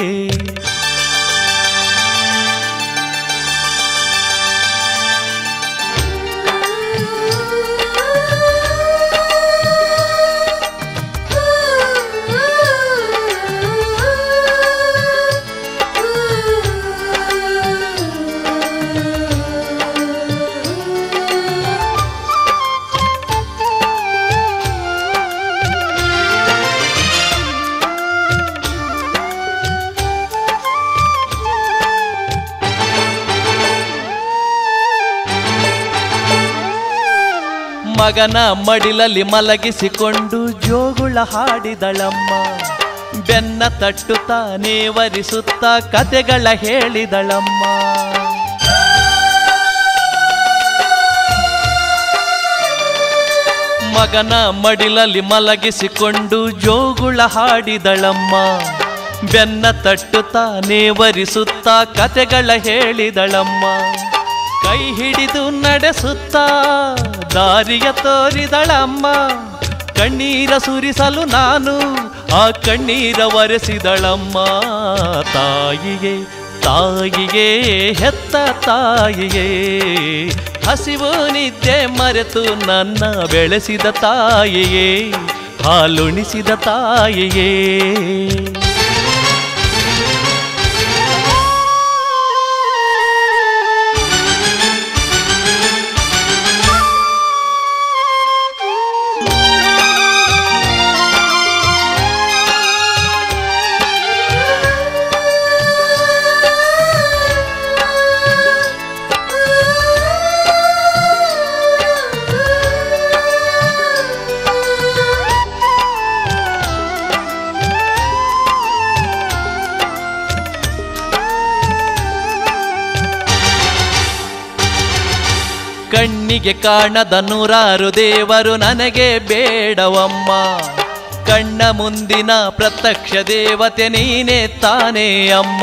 ಮಗನ ಮಡಿಲಲ್ಲಿ ಮಲಗಿಸಿಕೊಂಡು ಜೋಗುಳ ಹಾಡಿದಳಮ್ಮ ಬೆನ್ನ ತಟ್ಟುತ್ತಾ ನೇವರಿಸುತ್ತಾ ಕತೆಗಳ ಹೇಳಿದಳಮ್ಮ ಮಗನ ಮಡಿಲಲ್ಲಿ ಮಲಗಿಸಿಕೊಂಡು ಜೋಗುಳ ಹಾಡಿದಳಮ್ಮ ಬೆನ್ನ ತಟ್ಟುತ್ತಾ ನೇವರಿಸುತ್ತಾ ಕತೆಗಳ ಹೇಳಿದಳಮ್ಮ ಕೈ ಹಿಡಿದು ನಡೆಸುತ್ತಾ ದಾರಿಯ ತೋರಿದಳಮ್ಮ ಕಣ್ಣೀರ ಸುರಿಸಲು ನಾನು ಆ ಕಣ್ಣೀರ ಒರೆಸಿದಳಮ್ಮ ತಾಯಿಗೆ ತಾಯಿಗೆ ಹೆತ್ತ ತಾಯಿಗೆ ಹಸಿವು ನಿದ್ದೆ ಮರೆತು ನನ್ನ ಬೆಳೆಸಿದ ತಾಯಿಗೆ ಹಾಲುಣಿಸಿದ ತಾಯಿಗೆ ಕಣ್ಣಿಗೆ ಕಾಣದ ನೂರಾರು ದೇವರು ನನಗೆ ಬೇಡವಮ್ಮ ಕಣ್ಣ ಮುಂದಿನ ಪ್ರತ್ಯಕ್ಷ ದೇವತೆ ನೀನೇ ತಾನೇ ಅಮ್ಮ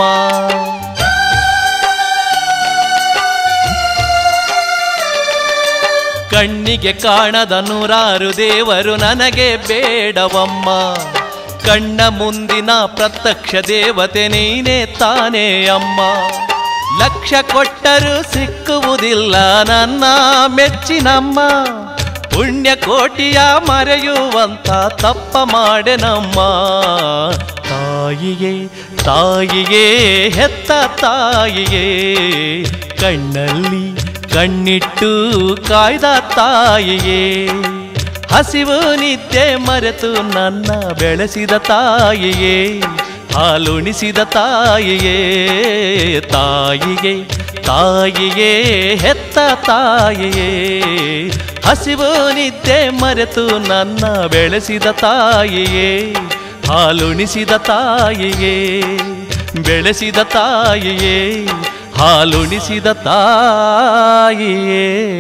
ಕಣ್ಣಿಗೆ ಕಾಣದ ನೂರಾರು ದೇವರು ನನಗೆ ಬೇಡವಮ್ಮ ಕಣ್ಣ ಮುಂದಿನ ಪ್ರತ್ಯಕ್ಷ ದೇವತೆ ನೀನೇ ತಾನೇ ಅಮ್ಮ ಲಕ್ಷ ಕೊಟ್ಟರೂ ಸಿಕ್ಕುವುದಿಲ್ಲ ನನ್ನ ಮೆಚ್ಚಿನಮ್ಮ ಪುಣ್ಯ ಕೋಟಿಯ ಮರೆಯುವಂತ ತಪ್ಪ ಮಾಡೆನಮ್ಮ ತಾಯಿಗೆ ತಾಯಿಗೆ ಹೆತ್ತ ತಾಯಿಗೆ ಕಣ್ಣಲ್ಲಿ ಕಣ್ಣಿಟ್ಟು ಕಾಯ್ದ ತಾಯಿಗೆ ಹಸಿವು ನಿದ್ದೆ ಮರೆತು ನನ್ನ ಬೆಳೆಸಿದ ತಾಯಿಗೆ ಹಾಲುಣಿಸಿದ ತಾಯಿಗೆ ತಾಯಿಗೆ ತಾಯಿಗೆ ಹೆತ್ತ ತಾಯಿಗೆ ಹಸಿವು ನಿದ್ದೆ ಮರೆತು ನನ್ನ ಬೆಳೆಸಿದ ತಾಯಿಗೆ ಹಾಲುಣಿಸಿದ ತಾಯಿಗೆ ಬೆಳೆಸಿದ ತಾಯಿಗೆ ಹಾಲುಣಿಸಿದ ತಾಯಿಯೇ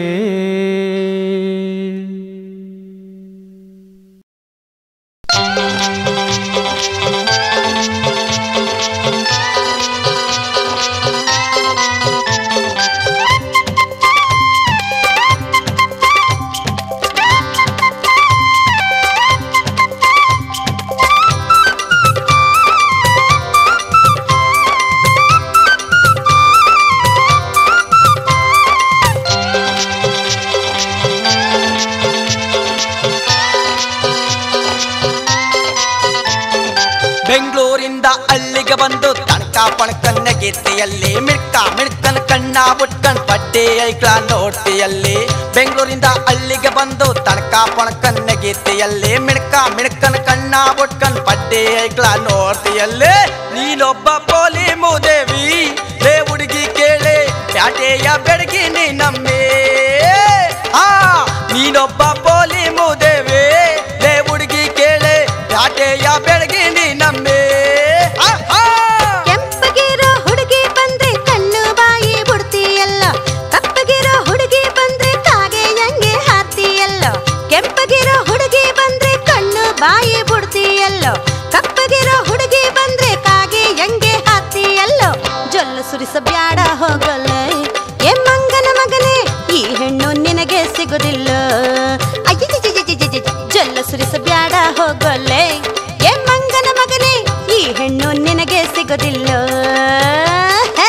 ಬೆಂಗಳೂರಿಂದ ಅಲ್ಲಿಗೆ ಬಂದು ತಣಕ ಪಣಕನ್ನ ಗೀತೆಯಲ್ಲಿ ಮಿಡ್ಕ ಮಿಡ್ಕನ್ ಕಣ್ಣ ಬುಟ್ಕನ್ ಪಟ್ಟಿ ಐಕ್ಲ ನೋಡ್ತಿಯಲ್ಲಿ ಬೆಂಗಳೂರಿಂದ ಅಲ್ಲಿಗೆ ಬಂದು ತಣಕ ಪಣಕನ್ನ ಗೀತೆಯಲ್ಲಿ ಮಿಡ್ಕ ಮಿಡ್ಕನ್ ಕಣ್ಣ ಬುಟ್ಕನ್ ಪಟ್ಟಿ ಐಕ್ಲ ನೋಡ್ತಿಯಲ್ಲಿ ನೀನೊಬ್ಬ ಪೋಲಿ ಮೂದೇವಿ ಲೇ ಹುಡುಗಿ ಕೇಳೆ ಪ್ಯಾಟೆಯ ಬೆಡಗಿ ನೀ ನಮ್ಮೇ ಆ ನೀನೊಬ್ಬ ಪೋಲಿ ಮೂದೇವಿ ಲೇ ಹುಡುಗಿ ಕೇಳೆ ಪ್ಯಾಟೆಯ ಬೆಡಗಿ ನೀ ನಮ್ಮೇ ಆ, ಆ. ಕೆಂಪಗಿರೋ ಹುಡುಗಿ ಬಂದ್ರೆ ಕಣ್ಣು ಬಾಯಿ ಬಿಡ್ತೀಯಲ್ಲ ಕಪ್ಪಗಿರೋ ಹುಡುಗಿ ಬಂದ್ರೆ ಕಾಗೆ ಹೆಂಗೆ ಹಾರ್ತೀಯಲ್ಲ ಕೆಂಪಗಿರೋ ಹುಡುಗಿ ಬಂದ್ರೆ ಕಣ್ಣು ಬಾಯಿ ಬಿಡ್ತೀಯಲ್ಲ ಕಪ್ಪಗಿರೋ ಹುಡುಗಿ ಬಂದ್ರೆ ಕಾಗೆ ಹೆಂಗೆ ಹಾಕ್ತೀಯಲ್ಲೋ ಜೊಲ್ಲು ಸುರಿಸಬ್ಯಾಡ ಹೋಗಲ್ಲ ಏ ಮಂಗನ ಮಗನೇ ಈ ಹೆಣ್ಣು ನಿನಗೆ ಸಿಗುದಿಲ್ಲ ಅಯ್ಯಯ್ಯಯ್ಯಯ್ಯಯ್ಯಯ್ಯ, ಜೊಲ್ಲು ಸುರಿಸಬ್ಯಾಡ ಹೋಗಲ್ಲೇ ಏ ಮಂಗನ ಮಗನೇ ಈ ಹೆಣ್ಣು ನಿನಗೆ ಸಿಗೋದಿಲ್ಲ ಹೇ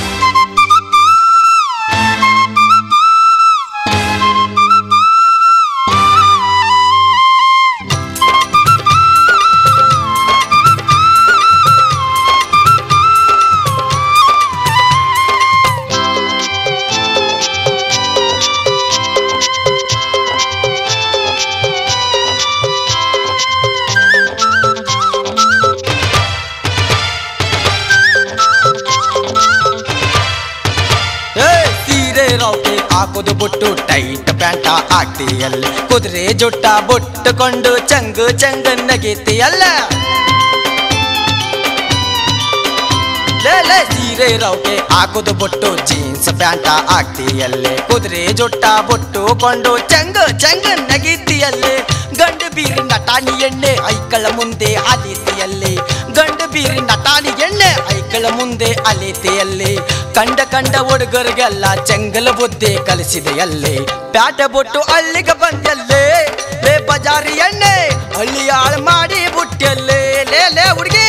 ಏ, ಸೀರೆ ರೌಕೆ ಹಾಕೋದು ಬುಟ್ಟು ಟೈಟ್ ಪ್ಯಾಂಟ ಹಾಕ್ತಿಯಲ್ಲ ಕುದುರೆ ಜುಟ್ಟ ಬುಟ್ಟುಕೊಂಡು ಚಂಗು ಚಂಗ ನಗೀತಿಯಲ್ಲ ಲೇ ಲೇ ಸೀರೆ ರೌಕೆ ಹಾಕುದು ಬೊಟ್ಟು ಜೀನ್ಸ್ ಪ್ಯಾಂಟ ಹಾಕ್ತಿಯಲ್ಲೇ ಕುದುರೆ ಜೊಟ್ಟ ಬೊಟ್ಟುಕೊಂಡು ಚಂಗ ಚಂಗ ನಗೀತಿಯಲ್ಲೇ ಗಂಡು ಬೀರಿ ನಟಾಣಿ ಎಣ್ಣೆ ಐಕಳ ಮುಂದೆ ಅಲಿತಿಯಲ್ಲಿ ಗಂಡು ಬೀರಿ ನಟಾಣಿ ಎಣ್ಣೆ ಐಕಳ ಮುಂದೆ ಅಲಿತಿಯಲ್ಲಿ ಕಂಡ ಕಂಡ ಹುಡುಗರಿಗೆಲ್ಲ ಚೆಂಗಲ ಬುದ್ಧಿ ಕಲಿಸಿದೆಯಲ್ಲೇ ಪ್ಯಾಟ ಬೊಟ್ಟು ಅಲ್ಲಿಗೆ ಬಂದಲ್ಲೇ ಲೇ ಬಜಾರಿ ಎಣ್ಣೆ ಹಳ್ಳಿ ಹಾಳು ಮಾಡಿ ಬುಟ್ಟಲ್ಲೇ ಲೇ ಲೇ ಹುಡುಗಿ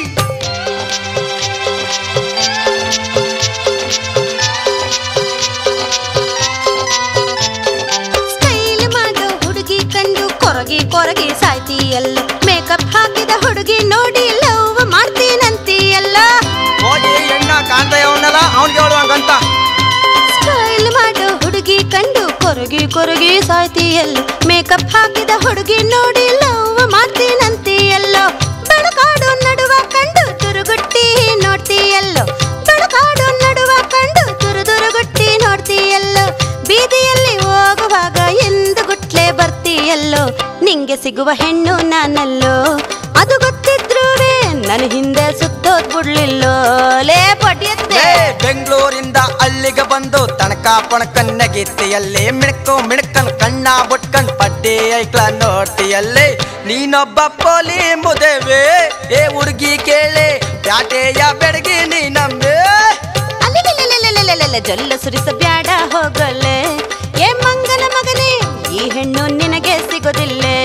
ಸ್ಟೈಲ್ ಮಾಡೋ ಹುಡುಗಿ ಕಂಡು ಕೊರಗಿ ಕೊರಗಿ ಸಾಯ್ತೀಯಲ್ಲ ಮೇಕಪ್ ಹಾಕಿದ ಹುಡುಗಿ ನೋಡಿ ಲವ್ ಮಾಡ್ತೀನಂತೀಯಲ್ಲ ಹೋಗಿ ಎಣ್ಣ ಕಾಣ್ತಾಯವನಲ್ಲ ಅವ್ನಿಗೆ ಹೇಳುವಂಗಂತ ಸ್ಟೈಲ್ ಮಾಡೋ ಹುಡುಗಿ ಕಂಡು ಕೊರಗಿ ಕೊರಗಿ ಸಾಯ್ತೀಯಲ್ಲ ಮೇಕಪ್ ಹಾಕಿದ ಹುಡುಗಿ ನೋಡಿ ಲವ್ ಮಾಡ್ತೀನಂತೀಯಲ್ಲ ಬೆಳಕಾಡು ನಡುವ ಕಂಡು ತುರುಗುಟ್ಟಿ ನೋಡ್ತೀಯಲ್ಲೋ ಬೆಳಕಾಡು ನಡುವ ಕಂಡು ತುರು ತುರುಗುಟ್ಟಿ ನೋಡ್ತೀಯಲ್ಲೋ ಬೀದಿಯಲ್ಲಿ ಹೋಗುವಾಗ ಎಂದು ಗುಟ್ಲೆ ಬರ್ತೀಯಲ್ಲೋ ನಿಂಗೆ ಸಿಗುವ ಹೆಣ್ಣು ನಾನಲ್ಲೋ ಅದು ಗೊತ್ತಿದ್ರೂವೆ ನನ್ನ ಹಿಂದೆ ಸುತ್ತೋದ್ ಬಿಡ್ಲಿಲ್ಲೋ ಲೇ ಪಡ್ಯತ್ತೆ ಏ ಬೆಂಗಳೂರಿಂದ ಅಲ್ಲಿಗೆ ಬಂದು ತಣಕ ಪಣಕನ್ ನಗಿತಿಯಲ್ಲಿ ಮಿಣಕು ಮಿಣಕನ್ ಕಣ್ಣ ಬುಟ್ಕಂಡ್ ಪಡ್ಡಿ ಐಕ್ಲ ನೋಡ್ತಿಯಲ್ಲಿ ನೀನೊಬ್ಬ ಪೋಲಿ ಮುದೇವೆ ಏ ಹುಡುಗಿ ಕೇಳೆ ಪ್ಯಾಟೆಯ ಬೆಡಗಿ ನೀನಮ್ಮೆ ಅಲ್ಲಲ್ಲಲ್ಲಲ್ಲಲ್ಲಲ್ಲಲ್ಲ ಜೊಲ್ಲ ಸುರಿಸ ಬ್ಯಾಡ ಹೋಗಲೆ ಏ ಮಂಗನ ಮಗನೇ ಈ ಹೆಣ್ಣು ನಿನಗೆ ಸಿಗೋದಿಲ್ಲೇ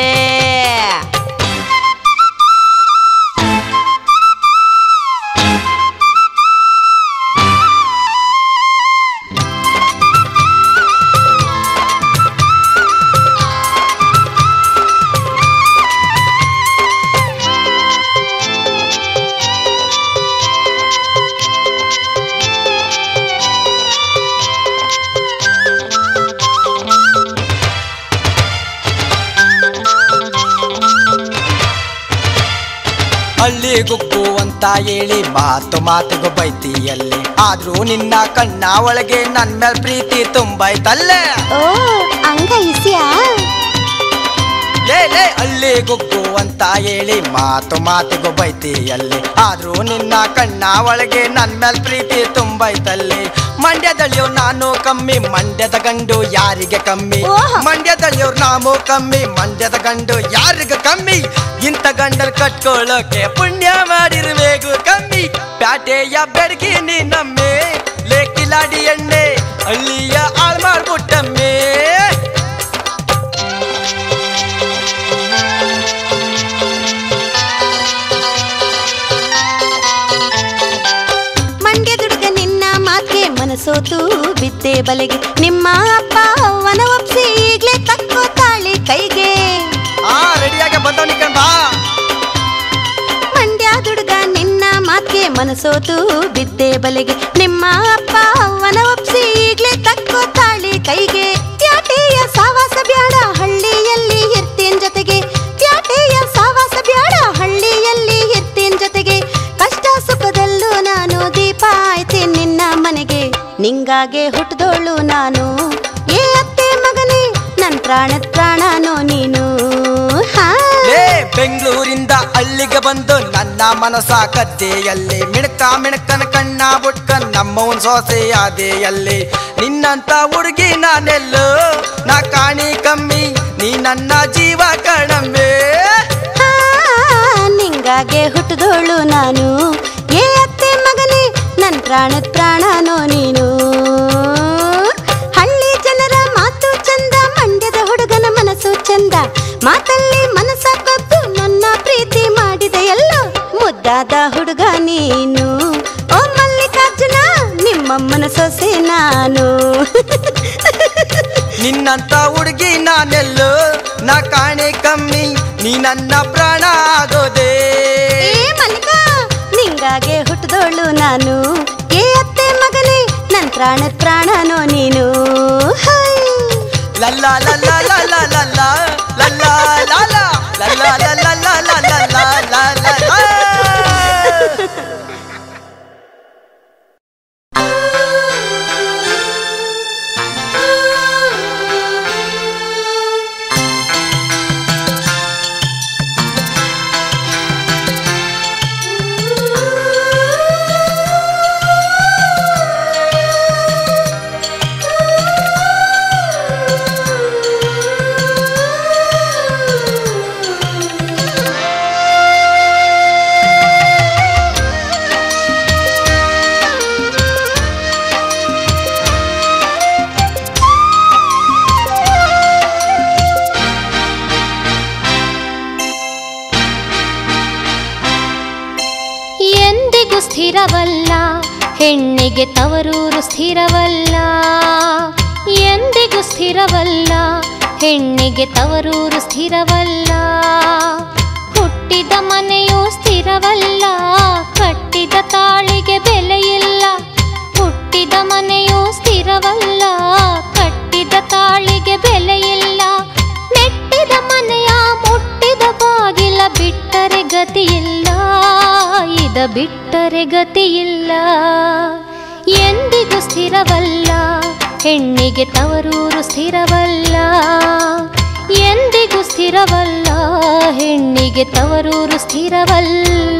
ಹಳ್ಳಿ ಗುಗ್ಗು ಅಂತ ಹೇಳಿ ಮಾತು ಮಾತಿಗೂ ಬೈತಿಯಲ್ಲಿ ಆದ್ರೂ ನಿನ್ನ ಕಣ್ಣ ಒಳಗೆ ನನ್ ಮೇಲ್ ಪ್ರೀತಿ ತುಂಬೈತಲ್ಲೇ ಓ ಹಂಗ ಇಸ್ಯಾ ಲೇ ಲೇ ಹಳ್ಳಿ ಗುಗ್ಗು ಅಂತ ಹೇಳಿ ಮಾತು ಮಾತಿಗೂ ಬೈತಿಯಲ್ಲಿ ಆದ್ರೂ ನಿನ್ನ ಕಣ್ಣ ಒಳಗೆ ನನ್ ಮೇಲ್ ಪ್ರೀತಿ ತುಂಬೈತಲ್ಲಿ ಮಂಡ್ಯದಲ್ಲಿಯೋ ನಾನು ಕಮ್ಮಿ ಮಂಡ್ಯದ ಗಂಡು ಯಾರಿಗೆ ಕಮ್ಮಿ ಓಹ್. ಮಂಡ್ಯದಲ್ಲಿಯವ್ರು ನಾವು ಕಮ್ಮಿ ಮಂಡ್ಯದ ಗಂಡು ಯಾರಿಗೆ ಕಮ್ಮಿ ಇಂಥ ಗಂಡಲ್ ಕಟ್ಕೊಳ್ಳೋಕೆ ಪುಣ್ಯ ಮಾಡಿರ್ಬೇಕು ಕಮ್ಮಿ ಪ್ಯಾಟೆಯ ಬೆಡಗಿ ನೀನಮ್ಮೆ ಲೇ ಕಿಲಾಡಿ ಎಣ್ಣೆ ಹಳ್ಳಿಯ ಹಾಳು ಮಾಡ್ಬಿಟ್ಟಮ್ಮೆ ಮಂಡ್ಯ ದುಡುಗ ನಿನ್ನ ಮಾತೆ ಮನಸೋತು ಬಿದ್ದೆ ಬಲೆಗೆ ನಿಮ್ಮ ಅಪ್ಪ ಅವನ ಒಪ್ಸಿ ಈಗ್ಲೇ ತಕ್ಕೋ ತಾಳಿ ಕೈಗೆ ಆ ರೆಡಿಯಾಗಿ ಬಂದವನಿ ಬಾ ಮಂಡ್ಯ ದುಡುಗ ನಿನ್ನ ಮಾತೆ ಮನಸೋತು ಬಿದ್ದೆ ಬಲೆಗೆ ನಿಮ್ಮ ಅಪ್ಪ ಅವನ ಒಪ್ಸಿ ಈಗ್ಲೇ ತಕ್ಕೋ ತಾಳಿ ಕೈಗೆ ಪ್ಯಾಟೆಯ ಸಾವಾಸ ಬ್ಯಾಡ ಹಳ್ಳಿಯಲ್ಲಿ ಇರ್ತೀನ್ ಜೊತೆಗೆ ಪ್ಯಾಟೆಯ ಸಾವಾಸ ಬ್ಯಾಡ ಹಳ್ಳಿಯಲ್ಲಿ ಇರ್ತೀನ್ ಜೊತೆಗೆ ಕಷ್ಟ ಸುಖದಲ್ಲೂ ನಾನು ದೀಪ ಆಯ್ತೇನ್ ನಿನ್ನ ಮನೆಗೆ ನಿಂಗಾಗೆ ಹುಟ್ಟಿದೋಳು ನಾನು ಏ ಅತ್ತೆ ಮಗನೇ ನನ್ ಪ್ರಾಣದ ಪ್ರಾಣನೋ ನೀನು ಹಾ ಲೇ ಬೆಂಗಳೂರಿಂದ ಹಳ್ಳಿಗೆ ಬಂದು ನನ್ನ ಮನಸ ಕದ್ದೆಯಲ್ಲಿ ಮಿಣಕ ಮಿಣಕನ ಕಣ್ಣ ಬುಟ್ಕನ್ ನಮ್ಮವನ್ ಸೊಸೆ ಆದೆಯಲ್ಲಿ ನಿನ್ನಂತ ಹುಡುಗಿ ನಾನೆಲ್ಲೋ ನಾ ಕಾಣಿ ಕಮ್ಮಿ ನೀ ನನ್ನ ಜೀವ ಕಣಮ್ಮೆ ಆ, ನಿಂಗಾಗೆ ಹುಟ್ಟಿದೋಳು ನಾನು ಏ ಅತ್ತೆ ಮಗನೇ ನನ್ ಪ್ರಾಣದ ಪ್ರಾಣನೋ ನೀನು ಹಳ್ಳಿ ಜನರ ಮಾತು ಚಂದ ಮಂಡ್ಯದ ಹುಡುಗನ ಮನಸ್ಸು ಚಂದ ಮಾತಲ್ಲಿ ಮನಸ್ಸ ಕದ್ದು ನನ್ನ ಪ್ರೀತಿ ಮಾಡಿದೆ ಎಲ್ಲ ಮುದ್ದಾದ ಹುಡುಗ ನೀನು ಓ ಮಲ್ಲಿಕಾರ್ಜುನ ನಿಮ್ಮಮ್ಮನ ಸೊಸೆ ನಾನು ನಿನ್ನಂತ ಹುಡುಗಿ ನಾನೆಲ್ಲೋ ನಾ ಕಾಣಿ ಕಮ್ಮಿ ನೀ ನನ್ನ ಪ್ರಾಣ ಆಗೋದೇ ಏ ಮಲ್ಲಿಕ ನಿಂಗಾಗೆ ಹುಟ್ಟಿದೋಳು ನಾನು ಏ ಅತ್ತೆ ಮಗನೇ ನನ್ ಪ್ರಾಣದ ಪ್ರಾಣನೋ ನೀನು ಹೈ. ಲಲ್ಲ ಲಲ್ಲ ಲಲ್ಲ ಲಲ್ಲ ಲಲ್ಲ ಲಾಲ ಲಲ್ಲ ಲಲ್ಲ ಲಲ್ಲ ಲಲ್ಲ ಲಲ್ಲ ಸ್ಥಿರವಲ್ಲ ಹೆಣ್ಣಿಗೆ ತವರೂರು ಸ್ಥಿರವಲ್ಲ ಎಂದಿಗೂ ಸ್ಥಿರವಲ್ಲ ಹೆಣ್ಣಿಗೆ ತವರೂರು ಸ್ಥಿರವಲ್ಲ ಹುಟ್ಟಿದ ಮನೆಯೂ ಸ್ಥಿರವಲ್ಲ ಕಟ್ಟಿದ ತಾಳಿಗೆ ಬೆಲೆಯಿಲ್ಲ ಹುಟ್ಟಿದ ಮನೆಯೂ ಸ್ಥಿರವಲ್ಲ ಕಟ್ಟಿದ ತಾಳಿಗೆ ಬೆಲೆಯಿಲ್ಲ ಮೆಟ್ಟಿದ ಮನೆಯ ಮುಟ್ಟಿದ ಬಾಗಿಲ ಬಿಟ್ಟರೆ ಗತಿಯಿಲ್ಲ ಇದ ಬಿಟ್ಟರೆ ಗತಿಯಿಲ್ಲ ಎಂದಿಗೂ ಸ್ಥಿರವಲ್ಲ ಹೆಣ್ಣಿಗೆ ತವರೂರು ಸ್ಥಿರವಲ್ಲ ಎಂದಿಗೂ ಸ್ಥಿರವಲ್ಲ ಹೆಣ್ಣಿಗೆ ತವರೂರು ಸ್ಥಿರವಲ್ಲ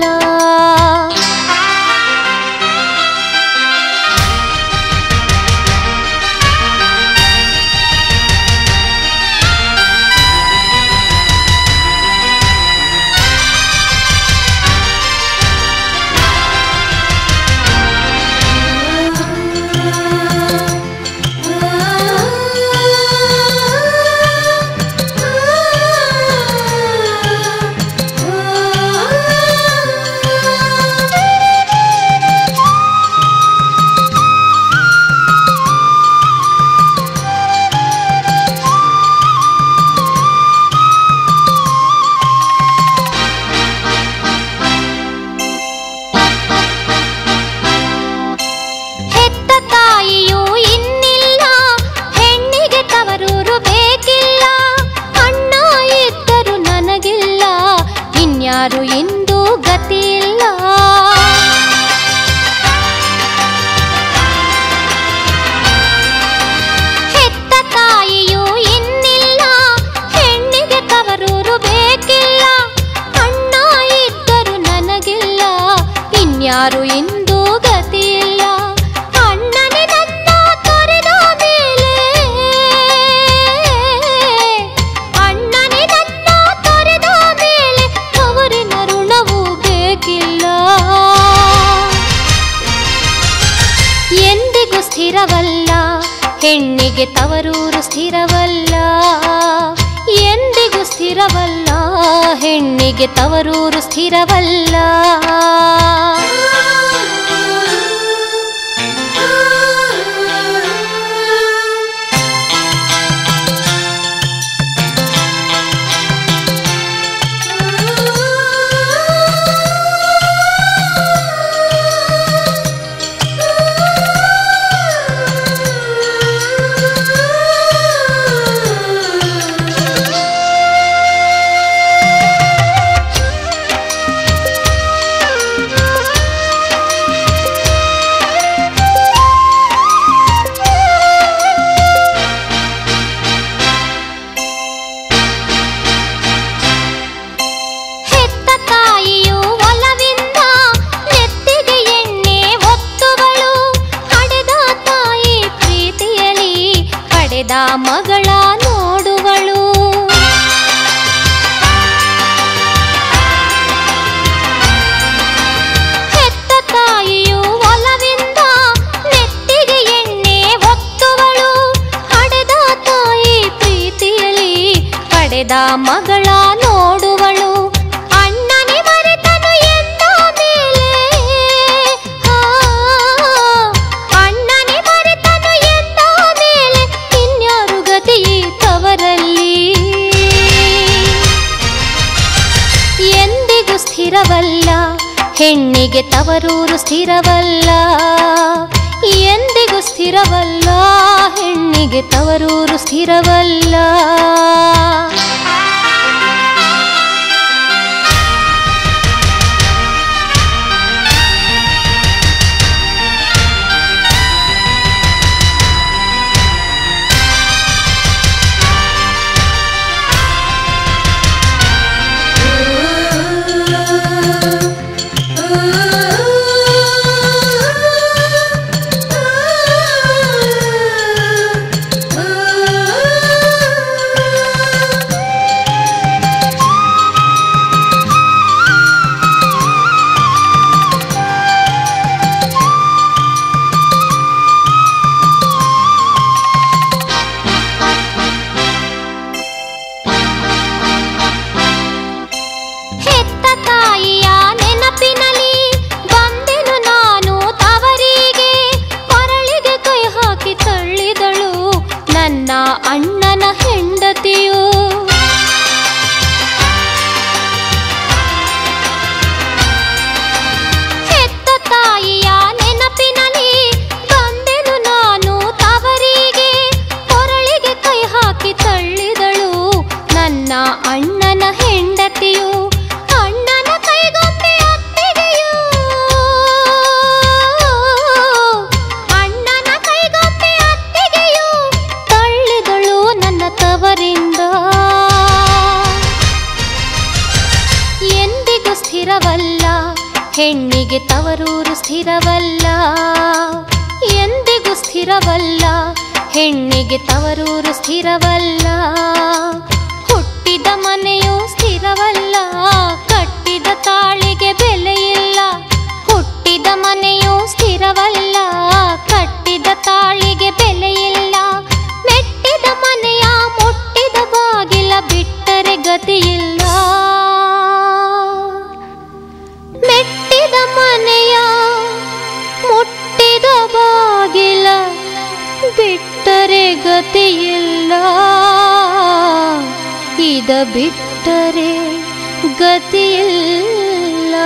ಹೆತ್ತ ತಾಯಿಯೂ ಇನ್ನಿಲ್ಲ ಹೆಣ್ಣಿಗೆ ತವರೂರು ಬೇಕಿಲ್ಲ ಅಣ್ಣ ಇದ್ದರು ನನಗಿಲ್ಲ ಇನ್ಯಾರು ಇಂದು ಗತಿಯಿಲ್ಲ ಹೆತ್ತ ತಾಯಿಯೂ ಇನ್ನಿಲ್ಲ ಹೆಣ್ಣಿಗೆ ತವರೂರು ಬೇಕಿಲ್ಲ ಅಣ್ಣ ಇದ್ದರು ನನಗಿಲ್ಲ ಇನ್ಯಾರು ಇಂದು ಗತಿಯಿಲ್ಲ ಅಣ್ಣನೇ ನನ್ನ ತೊರೆದ ಮೇಲೆ ಅಣ್ಣನೇ ನನ್ನ ತೊರೆದ ಮೇಲೆ ಅವರಿನ ಋಣವೂ ಬೇಕಿಲ್ಲ ಎಂದಿಗೂ ಸ್ಥಿರವಲ್ಲ ಹೆಣ್ಣಿಗೆ ತವರೂರು ಸ್ಥಿರವಲ್ಲ ಎಂದಿಗೂ ಸ್ಥಿರವಲ್ಲ ಹೆಣ್ಣಿಗೆ ತವರೂರು ಸ್ಥಿರವಲ್ಲ ಹೆತ್ತ ತಾಯಿಯು ಒಲವಿಂದ ನೆತ್ತಿಗೆ ಎಣ್ಣೆ ಒತ್ತುವಳು ಹಡೆದ ತಾಯಿ ಪ್ರೀತಿಯಲಿ ಪಡೆದ ಮಗಳ ನೋಡುವಳು ಹೆತ್ತ ತಾಯಿಯು ಒಲವಿಂದ ನೆತ್ತಿಗೆ ಎಣ್ಣೆ ಒತ್ತುವಳು ಹಡೆದ ತಾಯಿ ಪ್ರೀತಿಯಲಿ ಪಡೆದ ಮಗಳ ನೋಡುವಳು ಅಣ್ಣನೇ ಮರೆತನು ಎಂದ ಮೇಲೆ ಆ, ಅಣ್ಣನೇ ಮರೆತನು ಎಂದ ಮೇಲೆ ಇನ್ಯಾರು ಗತಿ ತವರಲ್ಲಿ ಎಂದಿಗೂ ಸ್ಥಿರವಲ್ಲ ಹೆಣ್ಣಿಗೆ ತವರೂರು ಸ್ಥಿರವಲ್ಲ ಎಂದಿಗೂ ಸ್ಥಿರವಲ್ಲ ಹೆಣ್ಣಿಗೆ ತವರೂರು ಸ್ಥಿರವಲ್ಲ ಆ ನನ್ನ ಅಣ್ಣನ ಹೆಂಡತಿಯು ಹೆತ್ತ ತಾಯಿಯ ನೆನಪಿನಲ್ಲಿ ಬಂದೆನು ನಾನು ತವರಿಗೆ ಕೊರಳಿಗೆ ಕೈ ಹಾಕಿ ತಳ್ಳಿದಳು ನನ್ನ ಅಣ್ಣನ ಹೆಂಡತಿಯು ಅಣ್ಣನ ಕೈಗೊಂಬೆ ಅತ್ತಿಗೆಯು ಅಣ್ಣನ ಕೈಗೊಂಬೆ ಅತ್ತಿಗೆಯು ತಳ್ಳಿದಳು ನನ್ನ ತವರಿಂದ ಎಂದಿಗೂ ಸ್ಥಿರವಲ್ಲ ಹೆಣ್ಣಿಗೆ ತವರೂರು ಸ್ಥಿರವಲ್ಲ ಎಂದಿಗೂ ಸ್ಥಿರವಲ್ಲ ಹೆಣ್ಣಿಗೆ ತವರೂರು ಸ್ಥಿರವಲ್ಲ ಹುಟ್ಟಿದ ಮನೆಯೂ ಸ್ಥಿರವಲ್ಲ ಕಟ್ಟಿದ ತಾಳಿಗೆ ಬೆಲೆಯಿಲ್ಲ ಹುಟ್ಟಿದ ಮನೆಯೂ ಸ್ಥಿರವಲ್ಲ ಕಟ್ಟಿದ ತಾಳಿಗೆ ಬೆಲೆಯಿಲ್ಲ ಮೆಟ್ಟಿದ ಮನೆಯ ಮುಟ್ಟಿದ ಬಾಗಿಲ ಬಿಟ್ಟರೆ ಗತಿಯಿಲ್ಲ ಮೆಟ್ಟಿದ ಮನೆಯ ಮುಟ್ಟಿದ ಬಾಗಿಲ ಬಿಟ್ಟರೆ ಗತಿಯಿಲ್ಲ ಇದ ಬಿಟ್ಟರೆ ಗತಿಯಿಲ್ಲ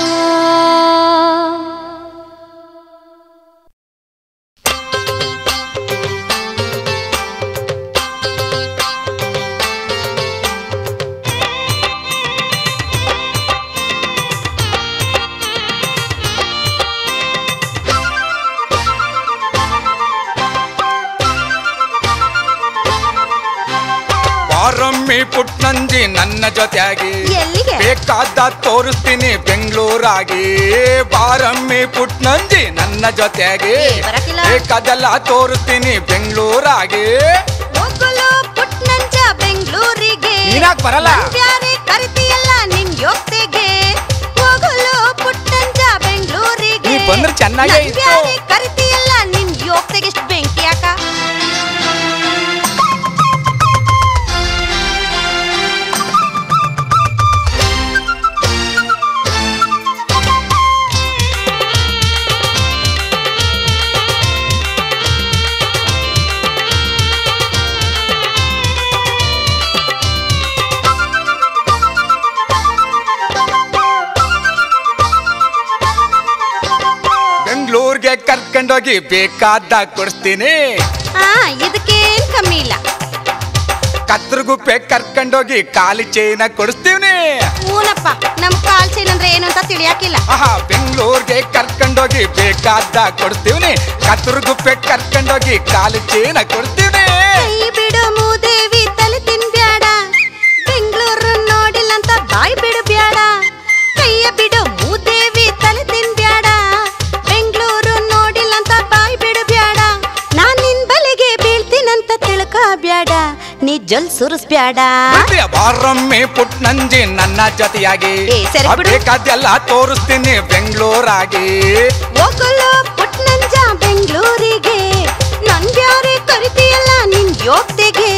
ಬಾರಮ್ಮಿ ಪುಟ್ನಂಜಿ ನನ್ನ ಜೊತೆಯಾಗಿ ಎಲ್ಲಿಗೆ ಬೇಕಾದ ತೋರಿಸ್ತೀನಿ ಬೆಂಗಳೂರಾಗಿ ಬಾರಮ್ಮಿ ಪುಟ್ನಂಜಿ ನನ್ನ ಜೊತೆಯಾಗಿ ಏ, ಬರಕಿಲ್ಲ. ಬೇಕಾದೆಲ್ಲ ತೋರಿಸ್ತೀನಿ ಬೆಂಗಳೂರಾಗಿ ಹೋಗಲು ಪುಟ್ನಂಜ ಬೆಂಗಳೂರಿಗೆ ನೀನಾಕ್ ಬರಲ್ಲ? ಬ್ಯಾರೆ ಕರಿತಿಯಲ್ಲ ನಿನ್ ಯೋಗ್ತೆಗೆ ಹೋಗಲು ಪುಟ್ನಂಜ ಬೆಂಗಳೂರಿಗೆ ನೀ ಬಂದ್ರೆ ಚೆನ್ನಾಗೇ ಇತ್ತು. ಬ್ಯಾರೆ ಕರಿತಿಯಲ್ಲ ನಿನ್ ಯೋಗ್ತೆಗೆ ಇಷ್ಟು ಬೆಂಕಿ ಯಾಕ ಬೆಂಗಳೂರಿಗೆ ಕರ್ಕೊಂಡೋಗಿ ಬೇಕಾದ ಕೊಡಿಸ್ತೀನಿ ಹಾ ಇದಕ್ಕೇನ್ ಕಮ್ಮಿ ಇಲ್ಲ ಕತ್ರಗುಪ್ಪೆ ಕರ್ಕೊಂಡೋಗಿ ಕಾಲಿ ಚೈನ ಕೊಡಿಸ್ತೀವಿ ಊನಪ್ಪ ನಮ್ ಕಾಲ್ ಚೈನ್ ಅಂದ್ರೆ ಏನು ಅಂತ ತಿಳಿಯಾಕಿಲ್ಲ ಆಹಾ ಬೆಂಗಳೂರಿಗೆ ಕರ್ಕೊಂಡೋಗಿ ಬೇಕಾದ ಕೊಡಿಸ್ತೀವಿ ಕತ್ರಗುಪ್ಪೆ ಕರ್ಕೊಂಡೋಗಿ ಕಾಲಿ ಚೈನ ಕೊಡಿಸ್ತೀವಿ ಕೈ ಬಿಡು ಮೂದೇವಿ ತಲೆ ತಿನ್ಬ್ಯಾಡ ಬೆಂಗಳೂರು ನೋಡಿಲ್ಲ ಅಂತ ಬಾಯ್ ಬಿಡು ಬ್ಯಾಡ ಕೈಯ ಬಿಡು ಮೂದೇವಿ ತಲೆ ತಿನ್ಬ್ಯಾಡ ಬೆಂಗಳೂರು ನೋಡಿಲ್ಲ ಅಂತ ಬಾಯ್ ಬಿಡು ಬ್ಯಾಡ ನಾನ್ ನಿನ್ ಬಲೆಗೆ ಬೀಳ್ತೀನಂತ ತಿಳ್ಕ ಬ್ಯಾಡ ನೀ ಜಲ್ ಸುರಿಸ್ಬ್ಯಾಡ ಬಿಡ್ತೀಯ ಬಾರಮ್ಮಿ ಪುಟ್ನಂಜಿ ನನ್ನ ಜೊತೆಯಾಗಿ ಏ, ಸರಿ ಬಿಡು. ಬೇಕಾದೆಲ್ಲ ತೋರಿಸ್ತೀನಿ ಬೆಂಗಳೂರಾಗಿ ಹೋಗಲು ಪುಟ್ನಂಜ ಬೆಂಗಳೂರಿಗೆ ನನ್ ಬ್ಯಾರೆ ಕರಿತೀಯಲ್ಲ ನಿನ್ ಯೋಗ್ತೆಗೆ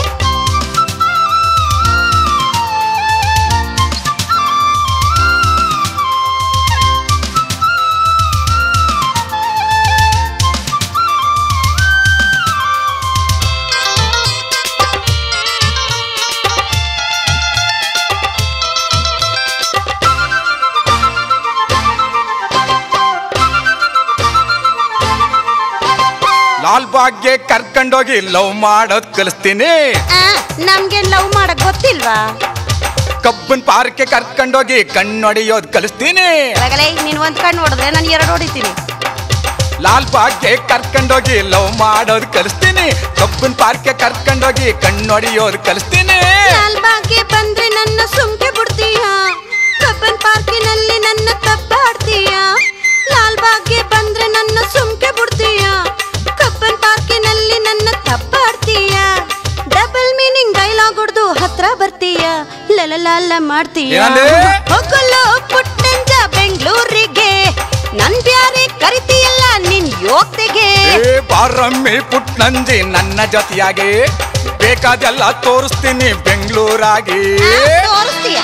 ಲಾಲ್ ಬಾಗ್ಗೆ ಕರ್ಕೊಂಡೋಗಿ ಲವ್ ಮಾಡೋದ್ ಕಲಿಸ್ತೀನಿ ಆ, ನಮ್ಗೆ ಲವ್ ಮಾಡಕ್ ಗೊತ್ತಿಲ್ವಾ ಕಬ್ಬನ್ ಪಾರ್ಕ್ಗೆ ಕರ್ಕೊಂಡೋಗಿ ಕಣ್ಣೊಡೆಯೋದ್ ಕಲಿಸ್ತೀನಿ ಇವಾಗಲೇ ನೀನ್ ಒಂದ್ ಕಣ್ಣು ನೋಡಿದ್ರೆ ನಾನು ಎರಡು ಹೊಡಿತೀನಿ ಲಾಲ್ ಬಾಗ್ಗೆ ಕರ್ಕೊಂಡೋಗಿ ಲವ್ ಮಾಡೋದ್ ಕಲಿಸ್ತೀನಿ ಕಬ್ಬನ್ ಪಾರ್ಕ್ಗೆ ಕರ್ಕೊಂಡೋಗಿ ಕಣ್ಣೊಡೆಯೋದ್ ಕಲಿಸ್ತೀನಿ ಲಾಲ್ಬಾಗ್ಗೆ ಬಂದ್ರೆ ನನ್ನ ಸುಮ್ಕೆ ಬಿಡ್ತೀಯ ಕಬ್ಬನ್ ಪಾರ್ಕಿನಲ್ಲಿ ನನ್ನ ತಪ್ಪಾಡ್ತೀಯ ಲಾಲ್ಬಾಗ್ಗೆ ಬಂದ್ರೆ ನನ್ನ ಸುಮ್ಕೆ ಬಿಡ್ತೀಯ ಕಬ್ಬನ್ ಪಾರ್ಕಿನಲ್ಲಿ ನನ್ನ ತಪ್ಪಾಡ್ತೀಯ ಡಬಲ್ ಮೀನಿಂಗ್ ಡೈಲಾಗ್ ಹೊಡ್ದು ಹತ್ರ ಬರ್ತೀಯ ಲಲಲಾಲ ಮಾಡ್ತೀಯ ಏನಂದೆ? ಹೋಗಲು ಪುಟ್ಟಂಜ ಬೆಂಗಳೂರಿಗೆ ನನ್ ಬ್ಯಾರೆ ಕರಿತೀಯಲ್ಲ ನಿನ್ ಯೋಗ್ತೆಗೆ ಏ ಬಾರಮ್ಮಿ ಪುಟ್ನಂಜಿ ನನ್ನ ಜೊತೆಯಾಗಿ ಬೇಕಾದೆಲ್ಲ ತೋರಿಸ್ತೀನಿ ಬೆಂಗಳೂರಾಗಿ ಆ, ತೋರಿಸ್ತೀಯ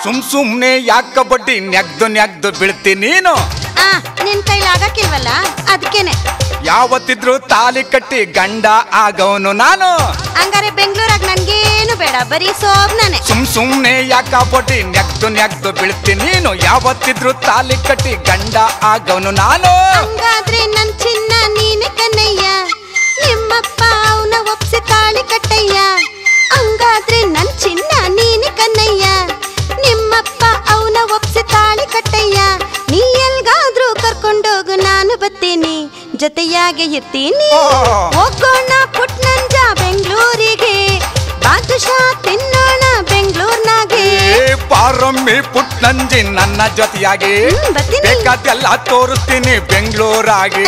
ಸುಮ್ ಸುಮ್ನೆ ಯಾಕ ಬಡ್ಡಿ ನೆಗ್ದು ನೆಗ್ದು ಬೀಳ್ತಿ ನೀನು ಆ ನಿನ್ ಕೈಲಿ ಆಗಕ್ಕಿಲ್ವಲ್ಲ ಅದಕ್ಕೇನೆ ಯಾವತ್ತಿದ್ರು ತಾಲಿ ಕಟ್ಟಿ ಗಂಡ ಆಗವನು ನಾನು ಹಂಗಾರೆ ಬೆಂಗಳೂರಾಗ ನನ್ಗೇನು ಬೇಡ ಬರೀ ಸೋಬ್ನಾನೆ ಸುಮ್ ಸುಮ್ನೆ ಯಾಕ ಬಡ್ಡಿ ನೆಗ್ದು ನೆಗ್ದು ಬೀಳ್ತಿ ನೀನು ಯಾವತ್ತಿದ್ರು ತಾಲಿ ಕಟ್ಟಿ ಗಂಡ ಆಗವನು ನಾನು ಹಂಗಾದ್ರೆ ನನ್ ಚಿನ್ನ ನೀನೆ ಕನ್ನಯ್ಯ ನಿಮ್ಮಪ್ಪ ಅವನ ಒಪ್ಸಿ ತಾಳಿ ಕಟ್ಟಯ್ಯ ಹಂಗಾದ್ರೆ ನನ್ ಚಿನ್ನ ನೀನೆ ಕನ್ನಯ್ಯ ನಿಮ್ಮಪ್ಪ ಅವನ ಒಪ್ಸಿ ತಾಳಿ ಕಟ್ಟಯ್ಯ ನೀ ಎಲ್ಗಾದ್ರೂ ಕರ್ಕೊಂಡೋಗು ನಾನು ಬತ್ತೀನಿ ಜೊತೆಯಾಗೆ ಇರ್ತೀನಿ ಓ. ಹೋಗೋಣ ಪುಟ್ನಂಜ ಬೆಂಗಳೂರಿಗೆ ಬಾದುಷಾ ತಿನ್ನೋಣ ಬೆಂಗಳೂರ್ನಾಗೆ ಏ ಪಾರಮ್ಮಿ ಪುಟ್ನಂಜಿ ನನ್ನ ಜೊತೆಯಾಗಿ ಹ್ಮ್, ಬರ್ತೀನಿ. ಬೇಕಾದೆಲ್ಲ ತೋರಿಸ್ತೀನಿ ಬೆಂಗಳೂರಾಗಿ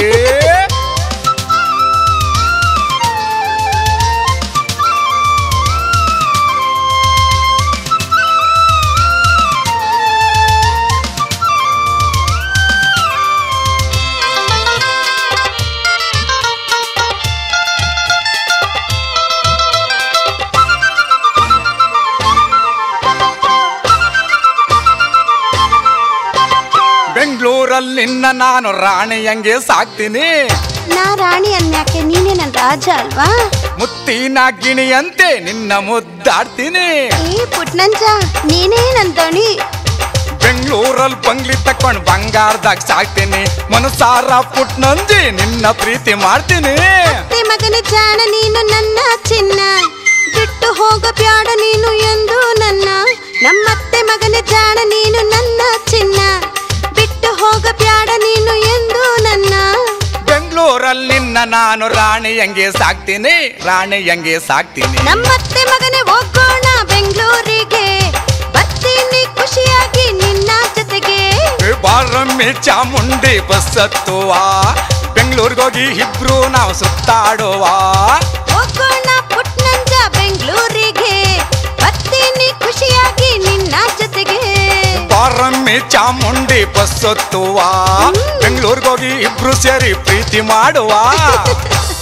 ಬೆಂಗಳೂರಲ್ಲಿ ನಿನ್ನ ನಾನು ರಾಣಿಯಂಗೆ ಸಾಕ್ತೀನಿ ನಾ ರಾಣಿ ಅನ್ಯಾಕೆ ನೀನೇ ನನ್ ರಾಜ ಅಲ್ವಾ ಮುತ್ತಿನ ಗಿಣಿಯಂತೆ ನಿನ್ನ ಮುದ್ದಾಡ್ತೀನಿ ಏ ಪುಟ್ನಂಜ ನೀನೇ ನನ್ ದಣಿ ಬೆಂಗಳೂರಲ್ಲಿ ಬಂಗ್ಲಿ ತಕೊಂಡ್ ಬಂಗಾರದಾಗ ಸಾಕ್ತೀನಿ ಮನಸಾರ ಪುಟ್ನಂಜಿ ನಿನ್ನ ಪ್ರೀತಿ ಮಾಡ್ತೀನಿ ಅತ್ತೆ ಮಗನ ಜಾಣ ನೀನು ನನ್ನ ಚಿನ್ನ ಬಿಟ್ಟು ಹೋಗ ಬ್ಯಾಡ ನೀನು ಎಂದು ನನ್ನ ನಮ್ಮತ್ತೆ ಮಗನ ಜಾಣ ನೀನು ನನ್ನ ಚಿನ್ನ ಬಿಟ್ಟು ಹೋಗ ಬ್ಯಾಡ ನೀನು ಎಂದು ನನ್ನ ಬೆಂಗಳೂರಲ್ಲಿ ನಿನ್ನ ನಾನು ರಾಣಿಯಂಗೆ ಸಾಕ್ತೀನಿ ರಾಣಿಯಂಗೆ ಸಾಕ್ತೀನಿ ನಮ್ಮತ್ತೆ ಮಗನೇ ಹೋಗೋಣ ಬೆಂಗಳೂರಿಗೆ ಬರ್ತೀನಿ ಖುಷಿಯಾಗಿ ನಿನ್ನ ಜೊತೆಗೆ ಏ ಬಾರಮ್ಮಿ ಚಾಮುಂಡಿ ಬಸ್ ಹತ್ತುವ ಬೆಂಗಳೂರಿಗೋಗಿ ಇಬ್ರು ನಾವು ಸುತ್ತಾಡುವ ಹೋಗೋಣ ಪುಟ್ನಂಜ ಬೆಂಗಳೂರಿಗೆ ಬರ್ತೀನಿ ಖುಷಿಯಾಗಿ ನಿನ್ನ ಜೊತೆಗೆ ಬಾರಮ್ಮಿ ಚಾಮುಂಡಿ ಬಸ್ ಹತ್ತುವ ಬೆಂಗಳೂರಿಗೋಗಿ ಇಬ್ರು ಸೇರಿ ಪ್ರೀತಿ ಮಾಡುವ